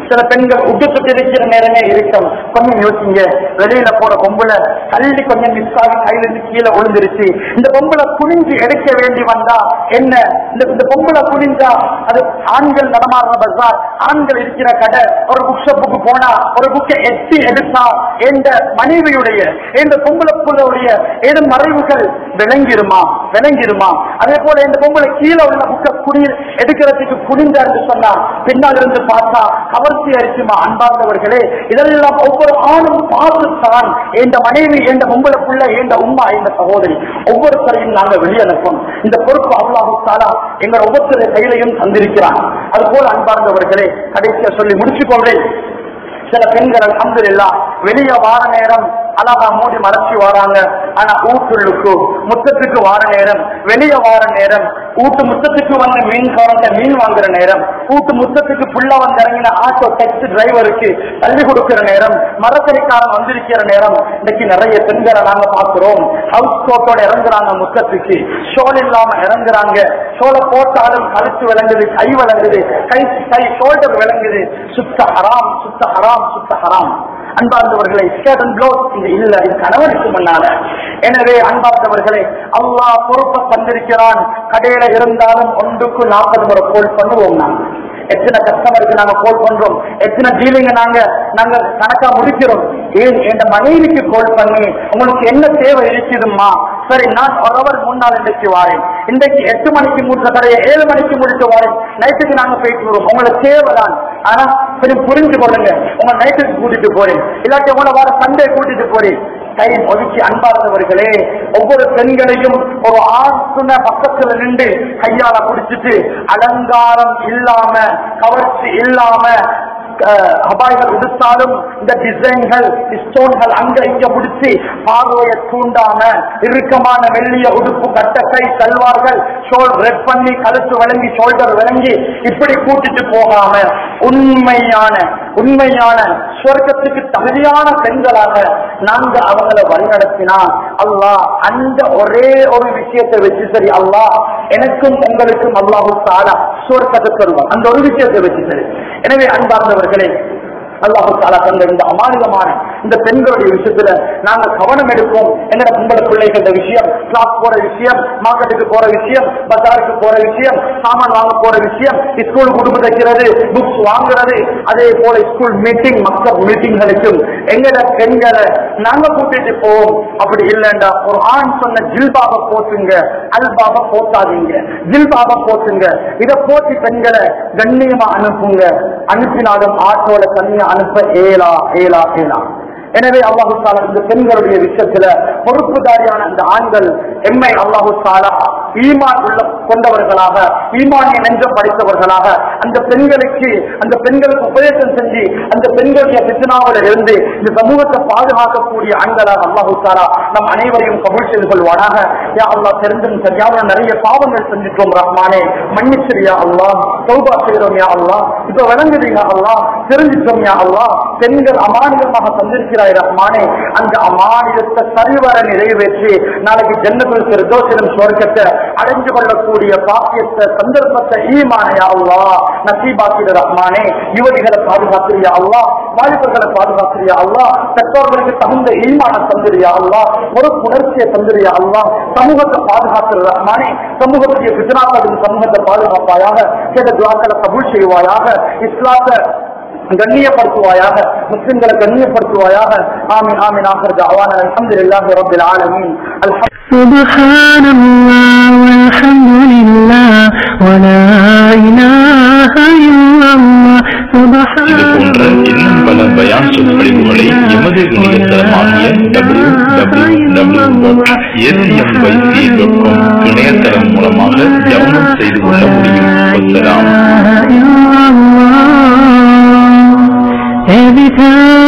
சில பெண்கள் உடுத்துட்டு இருக்கிற நேரமே இருக்கும் கொஞ்சம் யோசிங்க வெளியில போற பொம்பளை தள்ளி கொஞ்சம் மிஸ் ஆகி கையில இருந்து கீழே விழுந்துருச்சு இந்த பொம்பளை குனிஞ்சு எடுக்க வேண்டி வந்தா என்ன இந்த இந்த பொம்பளை குனிஞ்சா அது ஆண்கள் நடமாடுற பஜார் ஆண்கள் இருக்கிற கடை ஒரு புக் ஷாப்புக்கு போனா ஒரு புக்கை எட்டி எடுத்தா எந்த மனைவியுடைய எந்த பொம்பளை புள்ளையுடைய ஏது மறைவுகள் விளங்கிருமா விளங்கிருமா அதே போல இந்த பொம்பளை கீழே உள்ள புக்கை குடி எடுக்கிறதுக்கு குனிந்தாரு சொன்னா பின்னால் இருந்து பார்த்தா கவர்ச்சி அரிக்குமா அன்பார்ந்தவர்களே இதெல்லாம் ஒவ்வொரு ஆணும் பார்த்துத்தான் எந்த மனைவி எந்த பொம்பளை புள்ள எந்த உம்மா எந்த சகோதரி ஒவ்வொருத்தரையும் நாங்கள் வெளியனுப்போம் இந்த பொறுப்பு அல்லாஹாலா எங்கள் ஒவ்வொருத்தர கையிலையும் தந்திருக்கிறான் அது போல அன்பார்ந்தவர்களே கடைசியா சொல்லி முடிச்சுக் கொள்றேன் சில பெண்கள் அல்ஹம்துலில்லா வெளிய வார நேரம் அழகா மூடி மறைச்சு வராங்க ஆனா ஊட்டுள்ளுக்கு முத்தத்துக்கு வார நேரம் வெளிய வார நேரம் ஊட்டு முத்தத்துக்கு வந்து மீன் காரங்க மீன் வாங்குற நேரம் ஊட்டு முத்தத்துக்கு புள்ள வந்து இறங்கின ஆட்டோ டெக்ஸி டிரைவருக்கு தள்ளி கொடுக்கிற நேரம் மரக்கறிக்காரன் வந்திருக்கிற நேரம் இன்னைக்கு நிறைய பெண்களை நாங்க பாக்குறோம் ஹவுஸ் கோட்டோட இறங்குறாங்க முத்தத்துக்கு ஷோல் இல்லாம இறங்குறாங்க ஷோல போட்டாலும் கழுத்து விளங்குது கை விளங்குது கை கை ஷோல்டர் விளங்குது சுத்த ஹராம் சுத்த ஹராம் சுத்த ஹராம் அன்பார்ந்தவர்களை ஸ்கேட் க்ளோஸ் இது இல்ல இது கணவனுக்கு முன்னால எனவே அன்பார்ந்தவர்களே அல்லாஹ் பொறுப்பை தந்திருக்கிறான் கடையில இருந்தாலும் ஒன்றுக்கு நாற்பது முறை கோல் பண்ணுவோம் நாங்க எத்தனை கஸ்டமருக்கு நாங்க கோல் பண்றோம் எத்தனை டீலிங்க நாங்க நாங்க கணக்கா முடிக்கிறோம் ஏன் என் மனைவிக்கு கோல் பண்ணி உங்களுக்கு என்ன தேவை இருக்குதும்மா சரி நான் ஒரு அவர் முன்னால் இன்றைக்கு வாரேன் இன்றைக்கு எட்டு மணிக்கு மூட்ட கடையை ஏழு மணிக்கு முடித்து வாரேன் நைட்டுக்கு நாங்க போயிட்டு வருவோம் உங்களுக்கு தேவைதான் ஆனா கொஞ்சம் புரிஞ்சு கொள்ளுங்க உங்க நைட்டுக்கு கூட்டிட்டு போறேன் இல்லாட்டி உங்களை வார சண்டே கூட்டிட்டு போறேன் டைம் ஒதுக்கி அன்பார்ந்தவர்களே ஒவ்வொரு பெண்களையும் ஒரு ஆண் துணை பக்கத்துல நின்று கையால பிடிச்சிட்டு அலங்காரம் இல்லாம கவர்ச்சி இல்லாம அஹ், அபாய்கள் விடுத்தாலும் இந்த டிசைன்கள் ஸ்டோன்கள் அங்க இங்க பிடிச்சி பார்வையை தூண்டாம இறுக்கமான மெல்லிய உடுப்பு கட்டக்கை சல்வார்கள் ஷோல் ரெட் பண்ணி கழுத்து விளங்கி ஷோல்டர் விளங்கி இப்படி கூட்டிட்டு போகாம உண்மையான உண்மையான சொர்க்கத்துக்கு தகுதியான பெண்களாக நாங்க அவங்கள வழிநடத்தினா அல்லாஹ் அந்த ஒரே ஒரு விஷயத்தை வச்சு சரி அல்லாஹ் எனக்கும் உங்களுக்கும் அல்லாஹு தாலா சொர்க்கத்தை தருவான் அந்த ஒரு விஷயத்தை வச்சு சரி எனவே அன்பார்ந்தவர்களே அல்லாஹு தாலா தந்த இந்த அமானிதமான இந்த பெண்களுடைய விஷயத்துல நாங்க கவனம் எடுப்போம் எங்கட பொம்பளை பிள்ளைகள விஷயம் கிளாஸ் போற விஷயம் மார்க்கெட்டுக்கு போற விஷயம் பஜாருக்கு போற விஷயம் சாமான் வாங்க போற விஷயம் ஸ்கூல் குடும்பம் தைக்கிறது புக்ஸ் வாங்குறது அதே போல ஸ்கூல் மீட்டிங் மக்கள் மீட்டிங்களுக்கும் எங்கட பெண்களை நாங்க கூட்டிட்டு போவோம் அப்படி இல்லைண்டா ஒரு ஆண் சொன்ன ஜில்பாப போட்டுங்க அல்பாப போட்டாதீங்க ஜில்பாப போட்டுங்க இத போட்டு பெண்களை கண்ணியமா அனுப்புங்க அனுப்பினாலும் ஆட்டோல தனியா அனுப்ப ஏலா ஏலா ஏலா எனவே அல்லாஹு தாலா இந்த பெண்களுடைய விஷயத்துல பொறுப்புதாரியான இந்த ஆண்கள் எம்மை அல்லாஹு தாலா ஈமான் உள்ள கொண்டவர்களாக ஈமானிய நெஞ்சம் படித்தவர்களாக அந்த பெண்களுக்கு அந்த பெண்களுக்கு உபதேசம் செஞ்சு அந்த பெண்களுடைய பித்தனாவில இருந்து இந்த சமூகத்தை பாதுகாக்கக்கூடிய ஆண்களாக அல்லாஹு தாலா நம் அனைவரையும் கபூல் செய்து கொள்வானாக யா அல்லாஹ் தெரிந்தும் சரியான நிறைய பாவங்கள் செஞ்சுட்டோம் ரஹ்மானே மன்னிச்சிரியா அல்லாஹ் சௌபா செய்கிறோம் யா அல்லாஹ் இப்ப விளங்குது யா அல்லாஹ் தெரிஞ்சிட்டோம் யா அல்லாஹ் பெண்கள் அமானிதமாக தந்திருக்கிறாய் ரஹ்மானே அந்த அமானிதத்தை சரிவர நிறைவேற்றி நாளைக்கு ஜன்னத்துல் பிரதோஷனும் சுவர்க்கத்தை அடைஞ்சு கொள்ளக்கூடிய பாக்கியத்தை சந்தர்ப்பத்தை ஈமானையா அல்லா நசீபாக்கிற ரஹ்மானே யுவதிகளை பாதுகாக்கிறியா அல்லா வாலிபர்களை பாதுகாக்கிறியா அல்லா பெற்றோர்களுக்கு தகுந்த ஈமான தந்திரியா அல்லா ஒரு புணர்ச்சியை தந்திரியா அல்லா சமூகத்தை பாதுகாக்கிற ரஹ்மானே சமூகத்துடைய பிஜனாக்களின் சமூகத்தை பாதுகாப்பாயாக சில துவாக்களை கபூல் செய்வாயாக இஸ்லாத்தை கண்ணியப்படுத்துவாயாக முஸ்லிம்களை கண்ணியப்படுத்துவாயாக ஆமீன் ஆமீன் ஆஹர் தஅவானா அல்ஹம்துலில்லாஹி ரப்பில் ஆலமீன் அல்ஹம் سبحان الله والحمد لله ولا إله إلا الله سبحان இது போன்ற இன்னும் பல பயான் சொற்பொழிவுகளை எமது இணையதளமாகிய W W W dot ACMYC dot com இணையதளம் மூலமாக டவுன்லோட் செய்து கொள்ள முடியும் வசலாம் Every time